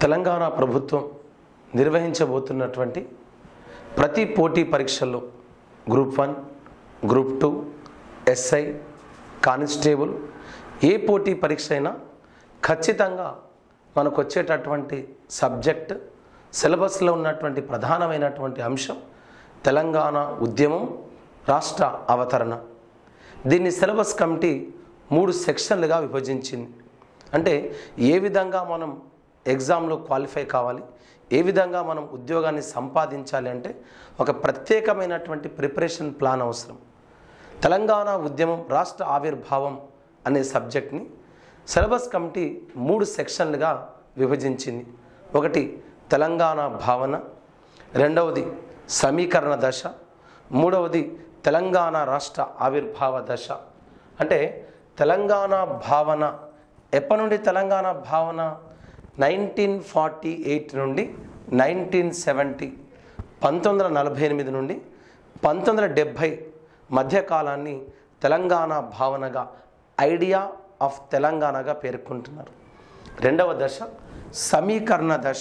తెలంగాణ ప్రభుత్వం నిర్వహించబోతున్నటువంటి ప్రతి పోటీ పరీక్షల్లో group one group two SI constable ఏ పోటీ పరీక్ష అయినా ఖచ్చితంగా మనకు వచ్చేటటువంటి సబ్జెక్ట్ సిలబస్లో ఉన్నటువంటి ప్రధానమైనటువంటి అంశం తెలంగాణ ఉద్యమం రాష్ట్ర అవతరణ దీన్ని సిలబస్ కమిటీ మూడు సెక్షన్లుగా విభజించింది అంటే ఏ విధంగా మనం ఎగ్జామ్లో క్వాలిఫై కావాలి ఏ విధంగా మనం ఉద్యోగాన్ని సంపాదించాలి అంటే ఒక ప్రత్యేకమైనటువంటి ప్రిపరేషన్ ప్లాన్ అవసరం తెలంగాణ ఉద్యమం రాష్ట్ర ఆవిర్భావం అనే సబ్జెక్ట్ని సిలబస్ కమిటీ మూడు సెక్షన్లుగా విభజించింది ఒకటి తెలంగాణ భావన రెండవది సమీకరణ దశ మూడవది తెలంగాణ రాష్ట్ర ఆవిర్భావ దశ అంటే తెలంగాణ భావన ఎప్పటి నుండి తెలంగాణ భావన నైన్టీన్ ఫార్టీ ఎయిట్ నుండి నైన్టీన్ సెవెంటీ పంతొమ్మిది వందల నలభై ఎనిమిది నుండి పంతొమ్మిది వందల డెబ్భై మధ్యకాలాన్ని తెలంగాణ భావనగా ఐడియా ఆఫ్ తెలంగాణగా పేర్కొంటున్నారు రెండవ దశ సమీకరణ దశ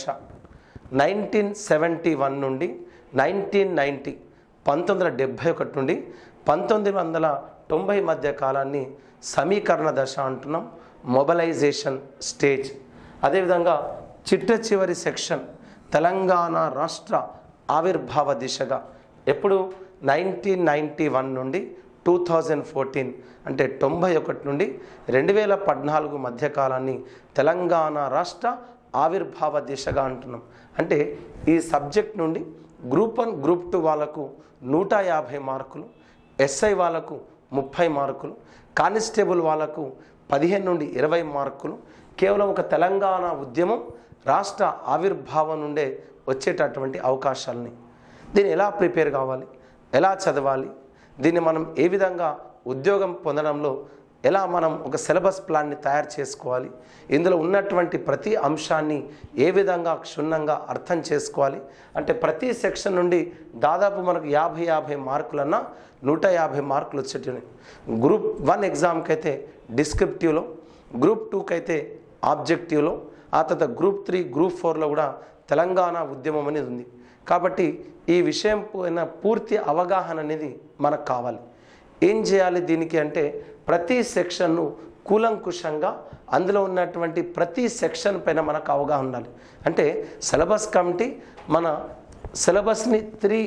నైన్టీన్ సెవెంటీ వన్ నుండి నైన్టీన్ నైంటీ పంతొమ్మిది వందల డెబ్భై ఒకటి నుండి పంతొమ్మిది వందల తొంభై మధ్య కాలాన్ని సమీకరణ దశ అంటున్నాం మొబలైజేషన్ స్టేజ్ అదేవిధంగా చిట్ట చివరి సెక్షన్ తెలంగాణ రాష్ట్ర ఆవిర్భావ దిశగా ఎప్పుడు నైన్టీన్ నైంటీ వన్ నుండి టూ థౌజండ్ ఫోర్టీన్ అంటే తొంభై ఒకటి నుండి రెండు వేల పద్నాలుగు మధ్యకాలాన్ని తెలంగాణ రాష్ట్ర ఆవిర్భావ దిశగా అంటున్నాం అంటే ఈ సబ్జెక్ట్ నుండి గ్రూప్ వన్ గ్రూప్ టూ వాళ్ళకు నూట యాభై మార్కులు ఎస్ఐ వాళ్ళకు ముప్పై మార్కులు కానిస్టేబుల్ వాళ్ళకు పదిహేను నుండి ఇరవై మార్కులు కేవలం ఒక తెలంగాణ ఉద్యమం రాష్ట్ర ఆవిర్భావం నుండే వచ్చేటటువంటి అవకాశాలని దీన్ని ఎలా ప్రిపేర్ కావాలి ఎలా చదవాలి దీన్ని మనం ఏ విధంగా ఉద్యోగం పొందడంలో ఎలా మనం ఒక సిలబస్ ప్లాన్ని తయారు చేసుకోవాలి ఇందులో ఉన్నటువంటి ప్రతి అంశాన్ని ఏ విధంగా క్షుణ్ణంగా అర్థం చేసుకోవాలి అంటే ప్రతి సెక్షన్ నుండి దాదాపు మనకు యాభై యాభై మార్కులన్నా నూట యాభై మార్కులు వచ్చేటివి గ్రూప్ వన్ ఎగ్జామ్కి అయితే డిస్క్రిప్టివ్లో గ్రూప్ టూకి అయితే ఆబ్జెక్టివ్లో ఆ తర్వాత గ్రూప్ త్రీ గ్రూప్ ఫోర్లో కూడా తెలంగాణ ఉద్యమం అనేది ఉంది కాబట్టి ఈ విషయం పైన పూర్తి అవగాహన అనేది మనకు కావాలి ఏం చేయాలి దీనికి అంటే ప్రతి సెక్షన్ను కూలంకుషంగా అందులో ఉన్నటువంటి ప్రతి సెక్షన్ పైన మనకు అవగాహన ఉండాలి అంటే సిలబస్ కమిటీ మన సిలబస్ని త్రీ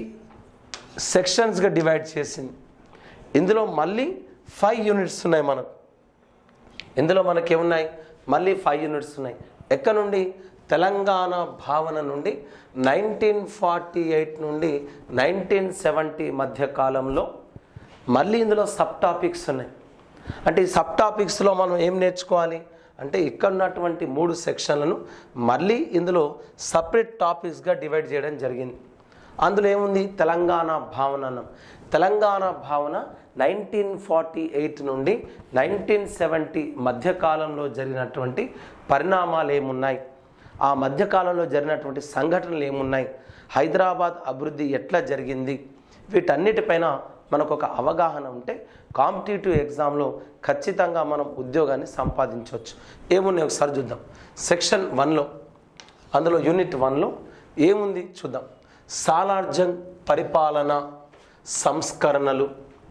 సెక్షన్స్గా డివైడ్ చేసింది ఇందులో మళ్ళీ ఫైవ్ యూనిట్స్ ఉన్నాయి మనకు ఇందులో మనకి ఏమున్నాయి మళ్ళీ ఫైవ్ యూనిట్స్ ఉన్నాయి ఎక్కడ నుండి తెలంగాణ భావన నుండి నైన్టీన్ ఫార్టీ ఎయిట్ నుండి నైన్టీన్ సెవెంటీ మధ్య కాలంలో మళ్ళీ ఇందులో సబ్ టాపిక్స్ ఉన్నాయి అంటే ఈ సబ్ టాపిక్స్లో మనం ఏం నేర్చుకోవాలి అంటే ఇక్కడ ఉన్నటువంటి మూడు సెక్షన్లను మళ్ళీ ఇందులో సపరేట్ టాపిక్స్గా డివైడ్ చేయడం జరిగింది అందులో ఏముంది తెలంగాణ భావన అన్నాం తెలంగాణ భావన నైన్టీన్ ఫార్టీ ఎయిట్ నుండి నైన్టీన్ సెవెంటీ మధ్యకాలంలో జరిగినటువంటి పరిణామాలు ఏమున్నాయి ఆ మధ్యకాలంలో జరిగినటువంటి సంఘటనలు ఏమున్నాయి హైదరాబాద్ అభివృద్ధి ఎట్లా జరిగింది వీటన్నిటిపైన మనకు ఒక అవగాహన ఉంటే కాంపిటేటివ్ ఎగ్జామ్లో ఖచ్చితంగా మనం ఉద్యోగాన్ని సంపాదించవచ్చు ఏమున్నాయి ఒకసారి చూద్దాం సెక్షన్ వన్లో అందులో యూనిట్ వన్లో ఏముంది చూద్దాం సాలార్జంగ్ పరిపాలన సంస్కరణలు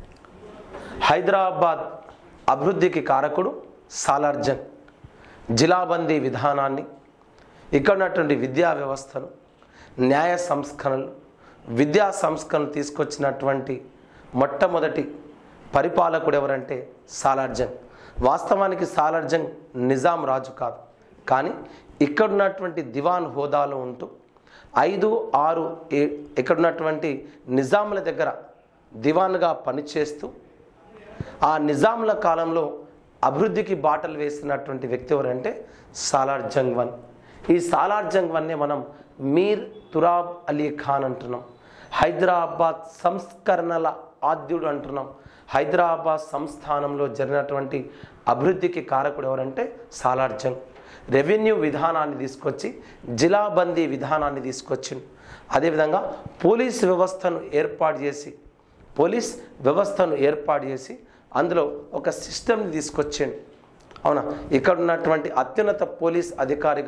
హైదరాబాద్ అభివృద్ధికి కారకుడు సాలార్జంగ్ జిలాబందీ విధానాన్ని ఇక్కడ ఉన్నటువంటి విద్యా వ్యవస్థను న్యాయ సంస్కరణలు విద్యా సంస్కరణలు తీసుకొచ్చినటువంటి మొట్టమొదటి పరిపాలకుడు ఎవరంటే సాలార్జంగ్ వాస్తవానికి సాలార్జంగ్ నిజాం రాజు కాదు కానీ ఇక్కడ ఉన్నటువంటి దివాన్ హోదాలో ఉంటూ ఐదు ఆరు ఏ- ఇక్కడ ఉన్నటువంటి నిజాముల దగ్గర దివాన్గా పనిచేస్తూ ఆ నిజాముల కాలంలో అభివృద్ధికి బాటలు వేసినటువంటి వ్యక్తి ఎవరంటే సాలార్ జంగ్ వన్ ఈ సాలార్ జంగ్ వన్నే మనం మీర్ తురాబ్ అలీ ఖాన్ అంటున్నాం హైదరాబాద్ సంస్కరణల ఆద్యుడు అంటున్నాం హైదరాబాద్ సంస్థానంలో జరిగినటువంటి అభివృద్ధికి కారకుడు ఎవరంటే సాలార్ జంగ్ రెవెన్యూ విధానాన్ని తీసుకొచ్చి జిలాబందీ విధానాన్ని తీసుకొచ్చిండు అదేవిధంగా పోలీస్ వ్యవస్థను ఏర్పాటు చేసి పోలీస్ వ్యవస్థను ఏర్పాటు చేసి అందులో ఒక సిస్టమ్ని తీసుకొచ్చిండు అవునా ఇక్కడ ఉన్నటువంటి అత్యున్నత పోలీస్ అధికారిగా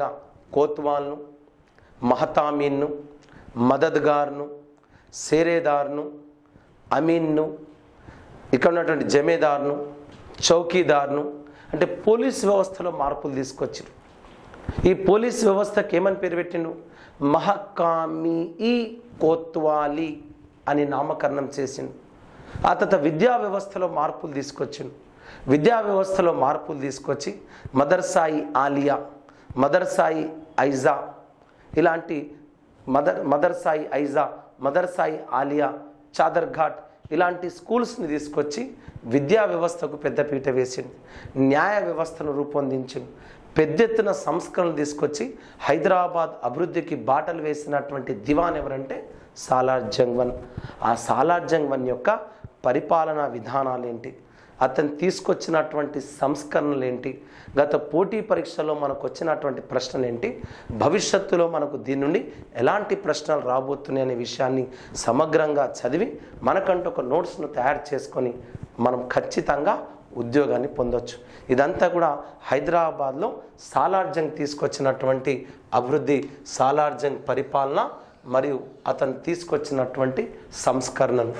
కోత్వాల్ను మహతామీన్ను మదద్గార్ను సేరేదార్ను అమీన్ను ఇక్కడ ఉన్నటువంటి జమేదార్ను చౌకీదార్ను అంటే పోలీస్ వ్యవస్థలో మార్పులు తీసుకొచ్చారు ఈ పోలీస్ వ్యవస్థకి ఏమని పేరు పెట్టిండు మహకామి ఈ కోత్వాలి అని నామకరణం చేసిండు ఆ తర్వాత విద్యా వ్యవస్థలో మార్పులు తీసుకొచ్చిండు విద్యా వ్యవస్థలో మార్పులు తీసుకొచ్చి మదర్సాయి ఆలియా మదర్సాయి ఐజా ఇలాంటి మదర్ మదర్సాయి ఐజా మదర్సాయి ఆలియా చాదర్ ఘాట్ ఇలాంటి స్కూల్స్ని తీసుకొచ్చి విద్యా వ్యవస్థకు పెద్దపీట వేసింది న్యాయ వ్యవస్థను రూపొందించింది పెద్ద ఎత్తున సంస్కరణలు తీసుకొచ్చి హైదరాబాద్ అభివృద్ధికి బాటలు వేసినటువంటి దివాన్ ఎవరంటే సాలార్ జంగ్వన్ ఆ సాలార్ జంగ్వన్ యొక్క పరిపాలనా విధానాలు ఏంటి అతను తీసుకొచ్చినటువంటి సంస్కరణలు ఏంటి గత పోటీ పరీక్షలో మనకు వచ్చినటువంటి ప్రశ్నలు ఏంటి భవిష్యత్తులో మనకు దీని నుండి ఎలాంటి ప్రశ్నలు రాబోతున్నాయి అనే విషయాన్ని సమగ్రంగా చదివి మనకంటూ ఒక నోట్స్ను తయారు చేసుకొని మనం ఖచ్చితంగా ఉద్యోగాన్ని పొందొచ్చు ఇదంతా కూడా హైదరాబాద్లో సాలార్జంగ్ తీసుకొచ్చినటువంటి అభివృద్ధి సాలార్జంగ్ పరిపాలన మరియు అతను తీసుకొచ్చినటువంటి సంస్కరణలు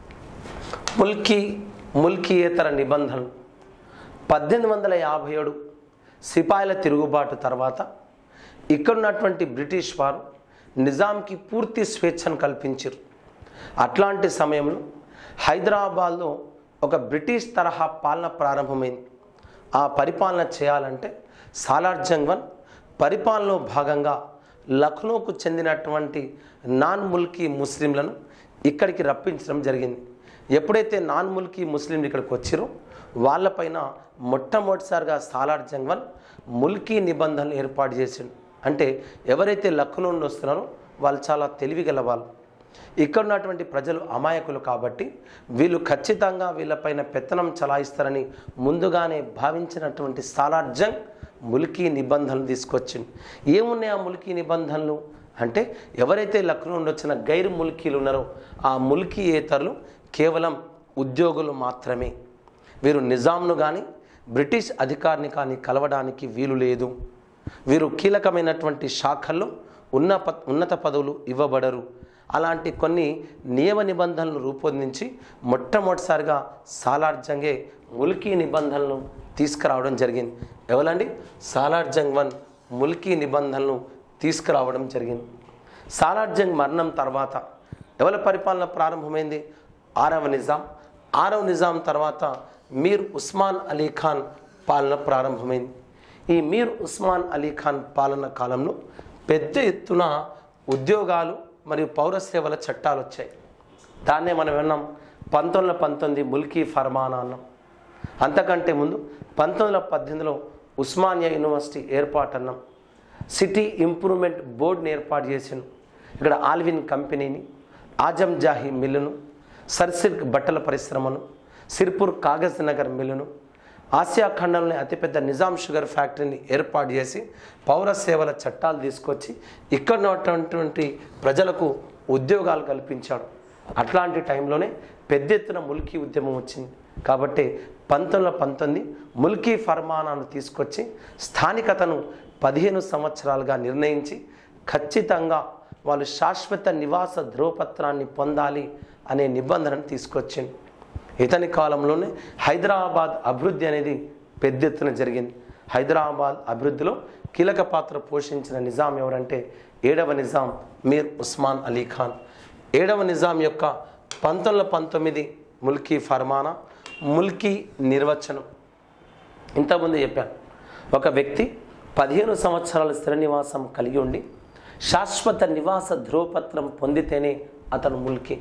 ముల్కీ ముల్కీయేతర నిబంధనలు పద్దెనిమిది వందల యాభై ఏడు సిపాయిల తిరుగుబాటు తర్వాత ఇక్కడున్నటువంటి బ్రిటిష్ వారు నిజాంకి పూర్తి స్వేచ్ఛను కల్పించారు అట్లాంటి సమయంలో హైదరాబాద్లో ఒక బ్రిటిష్ తరహా పాలన ప్రారంభమైంది ఆ పరిపాలన చేయాలంటే సాలార్ జంగ్వన్ పరిపాలనలో భాగంగా లక్నోకు చెందినటువంటి నాన్ ముల్కీ ముస్లింలను ఇక్కడికి రప్పించడం జరిగింది ఎప్పుడైతే నాన్ ముల్కీ ముస్లింలు ఇక్కడికి వచ్చారో వాళ్ళపైన మొట్టమొదటిసారిగా సాలార్ జంగ్వన్ ముల్కీ నిబంధనలు ఏర్పాటు చేసిండు అంటే ఎవరైతే లక్నో నుండి వస్తున్నారో వాళ్ళు చాలా తెలివిగల వాళ్ళు ఇక్కడ ఉన్నటువంటి ప్రజలు అమాయకులు కాబట్టి వీళ్ళు ఖచ్చితంగా వీళ్ళపైన పెత్తనం చలాయిస్తారని ముందుగానే భావించినటువంటి సాలార్ జంగ్ ముల్కీ నిబంధనలు తీసుకొచ్చింది ఏమున్నాయి ఆ ముల్కీ నిబంధనలు అంటే ఎవరైతే లక్నో నుండి వచ్చిన గైర్ ముల్కీలు ఉన్నారో ఆ ముల్కీ ఏతరులు కేవలం ఉద్యోగులు మాత్రమే వీరు నిజాంను కానీ బ్రిటిష్ అధికారిని కానీ కలవడానికి వీలు లేదు వీరు కీలకమైనటువంటి శాఖల్లో ఉన్న ప- ఉన్నత పదవులు ఇవ్వబడరు అలాంటి కొన్ని నియమ నిబంధనలు రూపొందించి మొట్టమొదటిసారిగా సాలార్ జంగే ముల్కీ నిబంధనలను తీసుకురావడం జరిగింది ఎవరండి సాలార్ జంగ్ వన్ ముల్కీ నిబంధనలను తీసుకురావడం జరిగింది సాలార్ జంగ్ మరణం తర్వాత ఎవరి పరిపాలన ప్రారంభమైంది ఆరవ నిజాం ఆరవ నిజాం తర్వాత మీర్ ఉస్మాన్ అలీ ఖాన్ పాలన ప్రారంభమైంది ఈ మీర్ ఉస్మాన్ అలీ ఖాన్ పాలన కాలంలో పెద్ద ఎత్తున ఉద్యోగాలు మరియు పౌర సేవల చట్టాలు వచ్చాయి దాన్నే మనం విన్నాం పంతొమ్మిది వందల పంతొమ్మిది ముల్కీ ఫర్మానా అన్నాం అంతకంటే ముందు పంతొమ్మిది వందల పద్దెనిమిదిలో ఉస్మానియా యూనివర్సిటీ ఏర్పాటు అన్నాం సిటీ ఇంప్రూవ్మెంట్ బోర్డుని ఏర్పాటు చేసిండు ఇక్కడ ఆల్విన్ కంపెనీని ఆజం జాహీ మిల్లును సర్సిల్క్ బట్టల పరిశ్రమను సిర్పూర్ కాగజ్ నగర్ మిల్లును ఆసియా ఖండంలోని అతిపెద్ద నిజాం షుగర్ ఫ్యాక్టరీని ఏర్పాటు చేసి పౌర సేవల చట్టాలు తీసుకొచ్చి ఇక్కడ ఉన్నటువంటి ప్రజలకు ఉద్యోగాలు కల్పించాడు అట్లాంటి టైంలోనే పెద్ద ఎత్తున ముల్కీ ఉద్యమం వచ్చింది కాబట్టి పంతొమ్మిది వందల పంతొమ్మిది ముల్కీ ఫర్మానాను తీసుకొచ్చి స్థానికతను పదిహేను సంవత్సరాలుగా నిర్ణయించి ఖచ్చితంగా వాళ్ళు శాశ్వత నివాస ధ్రువపత్రాన్ని పొందాలి అనే నిబంధనను తీసుకొచ్చింది ఇతని కాలంలోనే హైదరాబాద్ అభివృద్ధి అనేది పెద్ద ఎత్తున జరిగింది హైదరాబాద్ అభివృద్ధిలో కీలక పాత్ర పోషించిన నిజాం ఎవరంటే ఏడవ నిజాం మీర్ ఉస్మాన్ అలీ ఖాన్ ఏడవ నిజాం యొక్క పంతొమ్మిది వందల పంతొమ్మిది ముల్కీ ఫర్మానా ముల్కీ నిర్వచనం ఇంతకుముందు చెప్పాను ఒక వ్యక్తి పదిహేను సంవత్సరాల స్థిర నివాసం కలిగి ఉండి శాశ్వత నివాస ధ్రువపత్రం పొందితేనే అతను ముల్కీ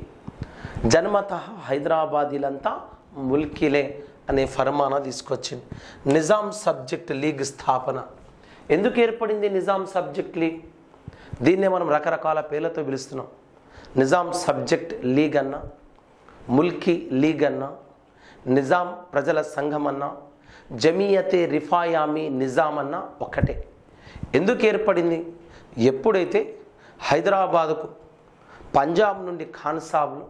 జన్మత హైదరాబాదీలంతా ముల్కీలే అనే ఫర్మానా తీసుకొచ్చింది నిజాం సబ్జెక్ట్ లీగ్ స్థాపన ఎందుకు ఏర్పడింది నిజాం సబ్జెక్ట్ లీగ్ దీన్నే మనం రకరకాల పేర్లతో పిలుస్తున్నాం నిజాం సబ్జెక్ట్ లీగ్ అన్నా ముల్కీ లీగ్ అన్నా నిజాం ప్రజల సంఘం అన్నా జమీయతే రిఫాయామి నిజాం అన్నా ఒక్కటే ఎందుకు ఏర్పడింది ఎప్పుడైతే హైదరాబాదుకు పంజాబ్ నుండి ఖాన్ సాబ్లు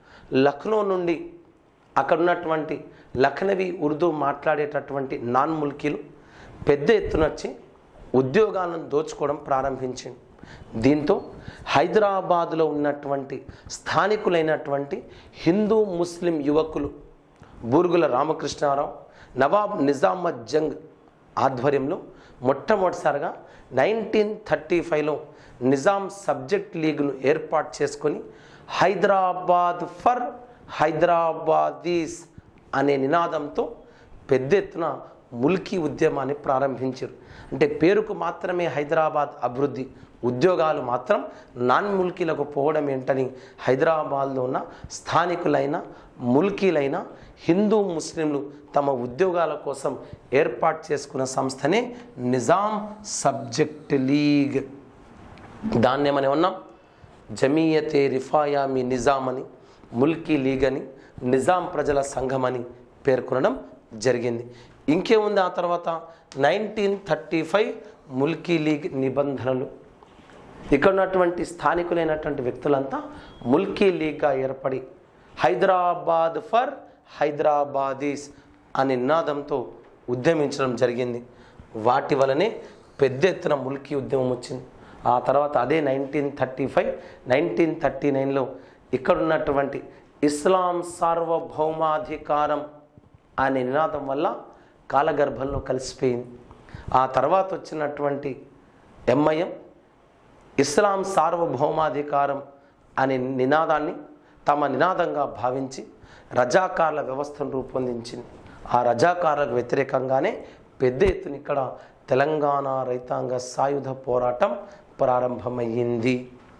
లక్నో నుండి అక్కడ ఉన్నటువంటి లఖనవీ ఉర్దూ మాట్లాడేటటువంటి నాన్ ముల్కీలు పెద్ద ఎత్తున వచ్చి ఉద్యోగాలను దోచుకోవడం ప్రారంభించింది దీంతో హైదరాబాదులో ఉన్నటువంటి స్థానికులైనటువంటి హిందూ ముస్లిం యువకులు బూరుగుల రామకృష్ణారావు నవాబ్ నిజామత్ జంగ్ ఆధ్వర్యంలో మొట్టమొదటిసారిగా నైన్టీన్ థర్టీ ఫైవ్లో నిజాం సబ్జెక్ట్ లీగ్ను ఏర్పాటు చేసుకొని హైదరాబాద్ ఫర్ హైదరాబాదీస్ అనే నినాదంతో పెద్ద ఎత్తున ముల్కీ ఉద్యమాన్ని ప్రారంభించారు అంటే పేరుకు మాత్రమే హైదరాబాద్ అభివృద్ధి ఉద్యోగాలు మాత్రం నాన్ ముల్కీలకు పోవడం ఏంటని హైదరాబాద్లో ఉన్న స్థానికులైన ముల్కీలైన హిందూ ముస్లింలు తమ ఉద్యోగాల కోసం ఏర్పాటు చేసుకున్న సంస్థనే నిజాం సబ్జెక్ట్ లీగ్ దాన్ని ఏమని ఉన్నాం జమీయతే రిఫాయా మీ నిజాం అని ముల్కీ లీగ్ అని నిజాం ప్రజల సంఘం అని పేర్కొనడం జరిగింది ఇంకేముంది ఆ తర్వాత nineteen thirty five Mulki league నిబంధనలు ఇక్కడ ఉన్నటువంటి స్థానికులైనటువంటి వ్యక్తులంతా ముల్కీ లీగ్గా ఏర్పడి హైదరాబాద్ ఫర్ హైదరాబాదీస్ అనే నినాదంతో ఉద్యమించడం జరిగింది వాటి వలనే పెద్ద ఎత్తున ముల్కీ ఉద్యమం వచ్చింది ఆ తర్వాత అదే nineteen thirty five nineteen thirty నైన్లో ఇక్కడ ఉన్నటువంటి ఇస్లాం సార్వభౌమాధికారం అనే నినాదం వల్ల కాలగర్భంలో కలిసిపోయింది ఆ తర్వాత వచ్చినటువంటి ఎంఐఎం ఇస్లాం సార్వభౌమాధికారం అనే నినాదాన్ని తమ నినాదంగా భావించి రజాకార్ల వ్యవస్థను రూపొందించింది ఆ రజాకార్లకు వ్యతిరేకంగానే పెద్ద ఎత్తున ఇక్కడ తెలంగాణ రైతాంగ సాయుధ పోరాటం ప్రారంభమయ్యింది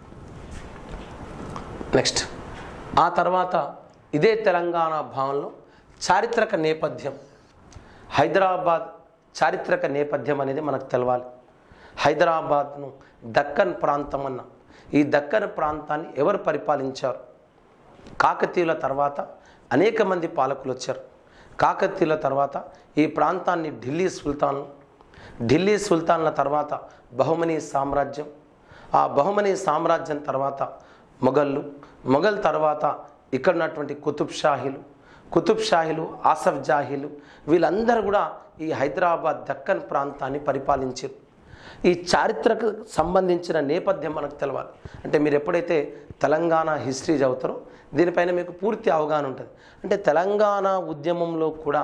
నెక్స్ట్ ఆ తర్వాత ఇదే తెలంగాణ భవన్లో చారిత్రక నేపథ్యం హైదరాబాద్ చారిత్రక నేపథ్యం అనేది మనకు తెలవాలి హైదరాబాద్ను దక్కన్ ప్రాంతం అన్న ఈ దక్కన్ ప్రాంతాన్ని ఎవరు పరిపాలించారు కాకతీయుల తర్వాత అనేక మంది పాలకులు వచ్చారు కాకతీయుల తర్వాత ఈ ప్రాంతాన్ని ఢిల్లీ సుల్తాన్ ఢిల్లీ సుల్తాన్ల తర్వాత బహుమనీ సామ్రాజ్యం ఆ బహుమనీ సామ్రాజ్యం తర్వాత మొఘళ్ళు మొఘల్ తర్వాత ఇక్కడ ఉన్నటువంటి కుతుబ్ షాహీలు కుతుబ్ షాహీలు ఆసఫ్ జాహీలు వీళ్ళందరూ కూడా ఈ హైదరాబాద్ దక్కన్ ప్రాంతాన్ని పరిపాలించారు ఈ చారిత్రకు సంబంధించిన నేపథ్యం మనకు తెలవాలి అంటే మీరు ఎప్పుడైతే తెలంగాణ హిస్టరీ చదువుతారో దీనిపైన మీకు పూర్తి అవగాహన ఉంటుంది అంటే తెలంగాణ ఉద్యమంలో కూడా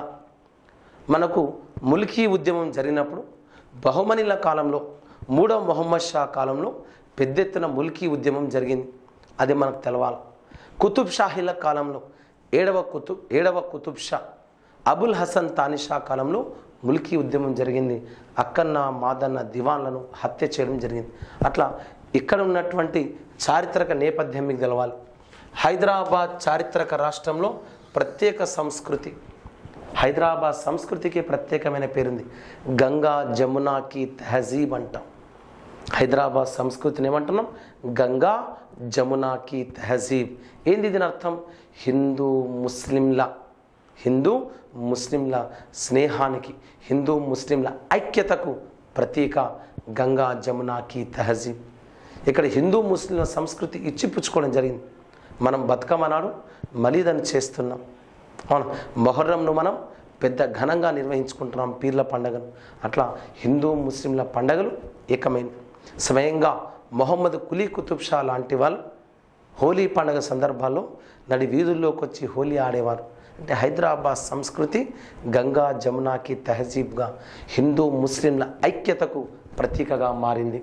మనకు ముల్కీ ఉద్యమం జరిగినప్పుడు బహుమనిల కాలంలో మూడవ మొహమ్మద్ షా కాలంలో పెద్ద ఎత్తున ముల్కీ ఉద్యమం జరిగింది అది మనకు తెలవాలి కుతుబ్ షాహీల కాలంలో ఏడవ కుతుబ్ ఏడవ కుతుబ్ షా అబుల్ హసన్ తానిషా కాలంలో ముల్కీ ఉద్యమం జరిగింది అక్కన్న మాదన్న దివాన్లను హత్య చేయడం జరిగింది అట్లా ఇక్కడ ఉన్నటువంటి చారిత్రక నేపథ్యం మీకు తెలవాలి హైదరాబాద్ చారిత్రక రాష్ట్రంలో ప్రత్యేక సంస్కృతి హైదరాబాద్ సంస్కృతికి ప్రత్యేకమైన పేరుంది గంగా జమునాకి తహజీబ్ అంటాం హైదరాబాద్ సంస్కృతిని ఏమంటున్నాం గంగా జమునాకి తహజీబ్ ఏంది దీని అర్థం హిందూ ముస్లింల హిందూ ముస్లింల స్నేహానికి హిందూ ముస్లింల ఐక్యతకు ప్రతీక గంగా జమునాకి తహజీబ్ ఇక్కడ హిందూ ముస్లింల సంస్కృతి ఇచ్చిపుచ్చుకోవడం జరిగింది మనం బతుకమ్మ నాడు మలీదని చేస్తున్నాం అవును మొహర్రంను మనం పెద్ద ఘనంగా నిర్వహించుకుంటున్నాం పీర్ల పండగను అట్లా హిందూ ముస్లింల పండగలు ఏకమైన స్వయంగా మొహమ్మద్ కులీ కుతుబ్ షా లాంటి వాళ్ళు హోలీ పండగ సందర్భాల్లో నడి వీధుల్లోకి వచ్చి హోలీ ఆడేవారు అంటే హైదరాబాద్ సంస్కృతి గంగా జమునాకి తహజీబ్గా హిందూ ముస్లింల ఐక్యతకు ప్రతీకగా మారింది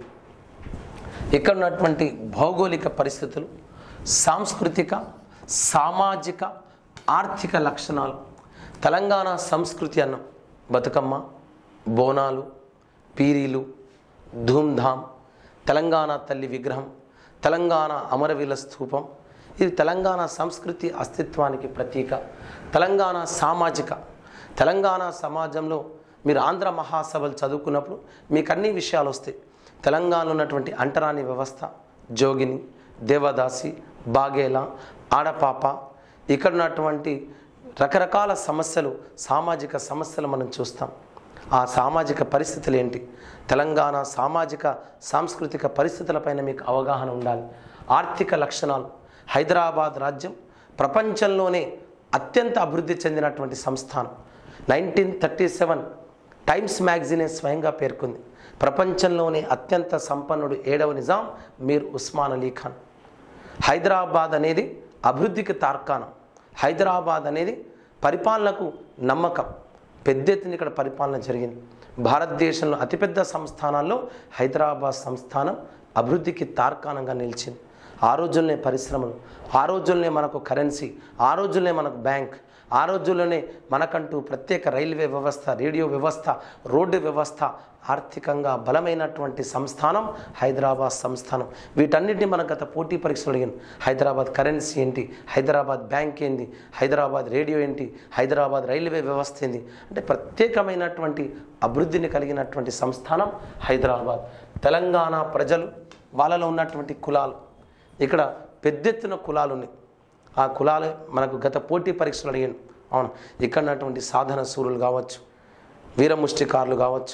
ఇక్కడ ఉన్నటువంటి భౌగోళిక పరిస్థితులు సాంస్కృతిక సామాజిక ఆర్థిక లక్షణాలు తెలంగాణ సంస్కృతి అన్నం బతుకమ్మ బోనాలు పీరీలు ధూమ్ధామ్ తెలంగాణ తల్లి విగ్రహం తెలంగాణ అమరవీల స్తూపం ఇది తెలంగాణ సంస్కృతి అస్తిత్వానికి ప్రతీక తెలంగాణ సామాజిక తెలంగాణ సమాజంలో మీరు ఆంధ్ర మహాసభలు చదువుకున్నప్పుడు మీకు అన్ని విషయాలు వస్తాయి తెలంగాణలో ఉన్నటువంటి అంటరాని వ్యవస్థ జోగిని దేవదాసి బాగేల ఆడపాప ఇక్కడ ఉన్నటువంటి రకరకాల సమస్యలు సామాజిక సమస్యలు మనం చూస్తాం ఆ సామాజిక పరిస్థితులు ఏంటి తెలంగాణ సామాజిక సాంస్కృతిక పరిస్థితులపైన మీకు అవగాహన ఉండాలి ఆర్థిక లక్షణాలు హైదరాబాద్ రాజ్యం ప్రపంచంలోనే అత్యంత అభివృద్ధి చెందినటువంటి సంస్థానం నైన్టీన్ థర్టీ సెవెన్ టైమ్స్ మ్యాగజీనే స్వయంగా పేర్కొంది ప్రపంచంలోనే అత్యంత సంపన్నుడు ఏడవ నిజాం మీర్ ఉస్మాన్ అలీ ఖాన్ హైదరాబాద్ అనేది అభివృద్ధికి తార్కాణం హైదరాబాద్ అనేది పరిపాలనకు నమ్మకం పెద్ద ఎత్తున ఇక్కడ పరిపాలన జరిగింది భారతదేశంలో అతిపెద్ద సంస్థానాల్లో హైదరాబాద్ సంస్థానం అభివృద్ధికి తార్కాణంగా నిలిచింది ఆ రోజుల్లోనే పరిశ్రమలు ఆ రోజుల్లోనే మనకు కరెన్సీ ఆ రోజుల్లోనే మనకు బ్యాంక్ ఆ రోజుల్లోనే మనకంటూ ప్రత్యేక రైల్వే వ్యవస్థ రేడియో వ్యవస్థ రోడ్డు వ్యవస్థ ఆర్థికంగా బలమైనటువంటి సంస్థానం హైదరాబాద్ సంస్థానం వీటన్నిటిని మన గత పోటీ పరీక్షలు అడిగాను హైదరాబాద్ కరెన్సీ ఏంటి హైదరాబాద్ బ్యాంక్ ఏంటి హైదరాబాద్ రేడియో ఏంటి హైదరాబాద్ రైల్వే వ్యవస్థ ఏంటి అంటే ప్రత్యేకమైనటువంటి అభివృద్ధిని కలిగినటువంటి సంస్థానం హైదరాబాద్ తెలంగాణ ప్రజలు వాళ్ళలో ఉన్నటువంటి కులాలు ఇక్కడ పెద్ద ఎత్తున కులాలు ఉన్నాయి ఆ కులాలు మనకు గత పోటీ పరీక్షలు అడిగాను అవును ఇక్కడ ఉన్నటువంటి సాధన సూరులు కావచ్చు వీరముష్టికారులు కావచ్చు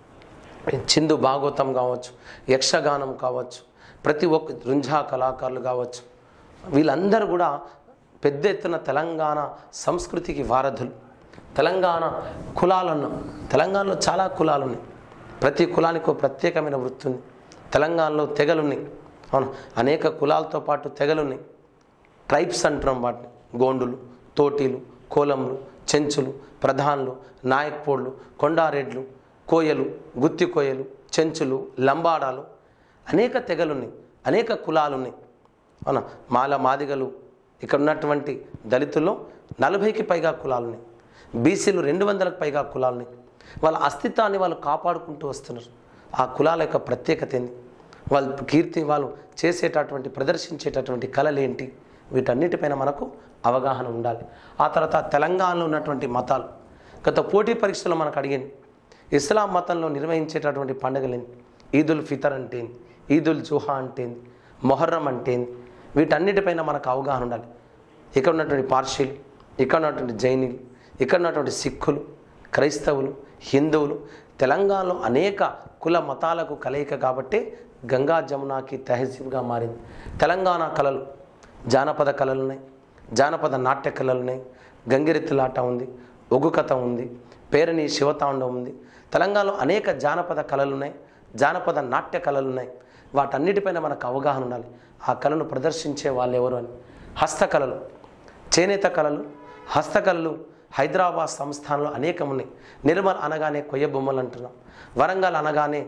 చిందు భాగవతం కావచ్చు యక్షగానం కావచ్చు ప్రతి ఒక్క రుంజా కళాకారులు కావచ్చు వీళ్ళందరూ కూడా పెద్ద ఎత్తున తెలంగాణ సంస్కృతికి వారధులు తెలంగాణ కులాలు ఉన్నాం తెలంగాణలో చాలా కులాలు ఉన్నాయి ప్రతి కులానికి ఒక ప్రత్యేకమైన వృత్తి ఉంది తెలంగాణలో తెగలు ఉన్నాయి అవును అనేక కులాలతో పాటు తెగలు ఉన్నాయి ట్రైబ్స్ అంటున్నాం వాటిని గోండులు తోటీలు కోలంలు చెంచులు ప్రధానులు నాయక్పోళ్ళు కొండారెడ్లు కోయలు గుత్తి కోయలు చెంచులు లంబాడాలు అనేక తెగలున్నాయి అనేక కులాలున్నాయి అవునా మాల మాదిగలు ఇక్కడ ఉన్నటువంటి దళితుల్లో నలభైకి పైగా కులాలున్నాయి బీసీలు రెండు వందలకు పైగా కులాలున్నాయి వాళ్ళ అస్తిత్వాన్ని వాళ్ళు కాపాడుకుంటూ వస్తున్నారు ఆ కులాల యొక్క ప్రత్యేకత ఏంది వాళ్ళ కీర్తి వాళ్ళు చేసేటటువంటి ప్రదర్శించేటటువంటి కళలు ఏంటి వీటన్నిటిపైన మనకు అవగాహన ఉండాలి ఆ తర్వాత తెలంగాణలో ఉన్నటువంటి మతాలు గత పోటీ పరీక్షలో మనకు అడిగింది ఇస్లాం మతంలో నిర్వహించేటటువంటి పండుగలు ఏంటి ఈదుల్ ఫితర్ అంటే ఏంది ఈదుల్ జుహా అంటే ఏంది మొహర్రం అంటే ఏంది వీటన్నిటిపైన మనకు అవగాహన ఉండాలి ఇక్కడ ఉన్నటువంటి పార్షీలు ఇక్కడ ఉన్నటువంటి జైనీలు ఇక్కడ ఉన్నటువంటి సిక్కులు క్రైస్తవులు హిందువులు తెలంగాణలో అనేక కుల మతాలకు కలయిక కాబట్టి గంగా జమునాకి తహజీబ్గా మారింది తెలంగాణ కళలు జానపద కళలు ఉన్నాయి జానపద నాట్య కళలు ఉన్నాయి గంగిరెత్తులాట ఉంది ఒగ్గు కథ ఉంది పేరుని శివతాండం ఉంది తెలంగాణలో అనేక జానపద కళలు ఉన్నాయి జానపద నాట్య కళలు ఉన్నాయి వాటన్నిటిపైన మనకు అవగాహన ఉండాలి ఆ కళను ప్రదర్శించే వాళ్ళు ఎవరు అని హస్తకళలు చేనేత కళలు హస్తకళలు హైదరాబాద్ సంస్థానంలో అనేకం ఉన్నాయి నిర్మల్ అనగానే కొయ్య బొమ్మలు అంటున్నాం వరంగల్ అనగానే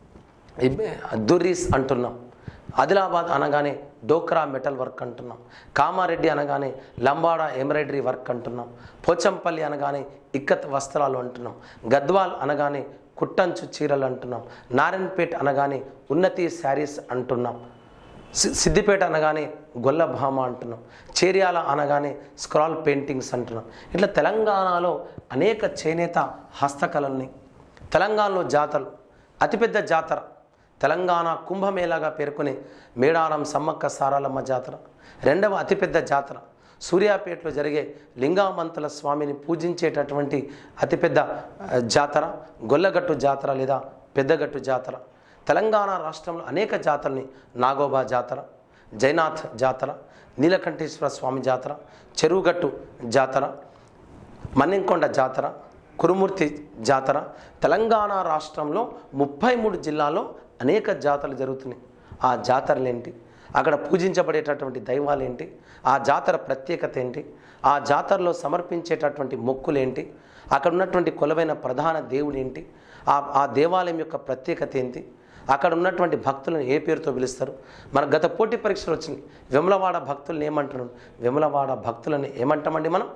ఇబ్బే- దుర్రీస్ అంటున్నాం ఆదిలాబాద్ అనగానే డోక్రా మెటల్ వర్క్ అంటున్నాం కామారెడ్డి అనగానే లంబాడా ఎంబ్రాయిడరీ వర్క్ అంటున్నాం పోచంపల్లి అనగానే ఇక్కత్ వస్త్రాలు అంటున్నాం గద్వాల్ అనగానే కుట్టంచు చీరలు అంటున్నాం నారాయణపేట్ అనగానే ఉన్నతి శారీస్ అంటున్నాం సి- సిద్దిపేట అనగానే గొల్ల భామ అంటున్నాం చేర్యాల అనగానే స్క్రాల్ పెయింటింగ్స్ అంటున్నాం ఇట్లా తెలంగాణలో అనేక చేనేత హస్తకళల్ని తెలంగాణలో జాతరలు అతిపెద్ద జాతర తెలంగాణ కుంభమేళాగా పేర్కొనే మేడారం సమ్మక్క సారాలమ్మ జాతర రెండవ అతిపెద్ద జాతర సూర్యాపేటలో జరిగే లింగామంతుల స్వామిని పూజించేటటువంటి అతిపెద్ద ఆ, జాతర గొల్లగట్టు జాతర లేదా పెద్దగట్టు జాతర తెలంగాణ రాష్ట్రంలో అనేక జాతరని నాగోబా జాతర జైనాథ్ జాతర నీలకంఠేశ్వర స్వామి జాతర చెరువుగట్టు జాతర మన్నెంకొండ జాతర కురుమూర్తి జాతర తెలంగాణ రాష్ట్రంలో ముప్పై మూడు జిల్లాల్లో అనేక జాతరలు జరుగుతున్నాయి ఆ జాతరలు ఏంటి అక్కడ పూజించబడేటటువంటి దైవాలు ఏంటి ఆ జాతర ప్రత్యేకత ఏంటి ఆ జాతరలో సమర్పించేటటువంటి మొక్కులు ఏంటి అక్కడ ఉన్నటువంటి కొలవైన ప్రధాన దేవుడు ఏంటి ఆ ఆ దేవాలయం యొక్క ప్రత్యేకత ఏంటి అక్కడ ఉన్నటువంటి భక్తులను ఏ పేరుతో పిలుస్తారు మన గత పోటీ పరీక్షలు వచ్చినాయి విమలవాడ భక్తులను ఏమంటున్నాం విమలవాడ భక్తులను ఏమంటామండి మనం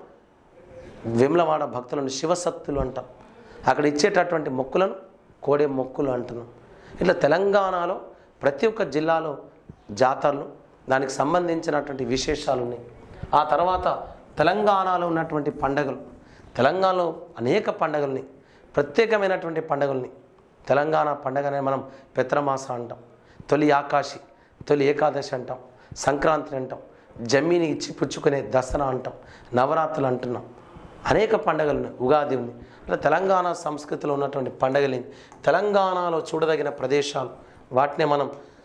విమలవాడ భక్తులను శివసత్తులు అంటాం అక్కడ ఇచ్చేటటువంటి మొక్కులను కోడే మొక్కులు అంటున్నాం ఇట్లా తెలంగాణలో ప్రతి ఒక్క జిల్లాలో జాతరలు దానికి సంబంధించినటువంటి విశేషాలు ఉన్నాయి ఆ తర్వాత తెలంగాణలో ఉన్నటువంటి పండగలు తెలంగాణలో అనేక పండగల్ని ప్రత్యేకమైనటువంటి పండగల్ని తెలంగాణ పండగనే మనం పెత్రమాస అంటాం తొలి ఆకాశి తొలి ఏకాదశి అంటాం సంక్రాంతి అంటాం జమ్మిని ఇచ్చి పుచ్చుకునే దసరా అంటాం నవరాత్రులు అంటున్నాం అనేక పండగలు ఉన్నాయి ఉగాది ఉంది అట్లా తెలంగాణ సంస్కృతిలో ఉన్నటువంటి పండగలు ఏంటి? తెలంగాణలో చూడదగిన ప్రదేశాలు వాటినే మనం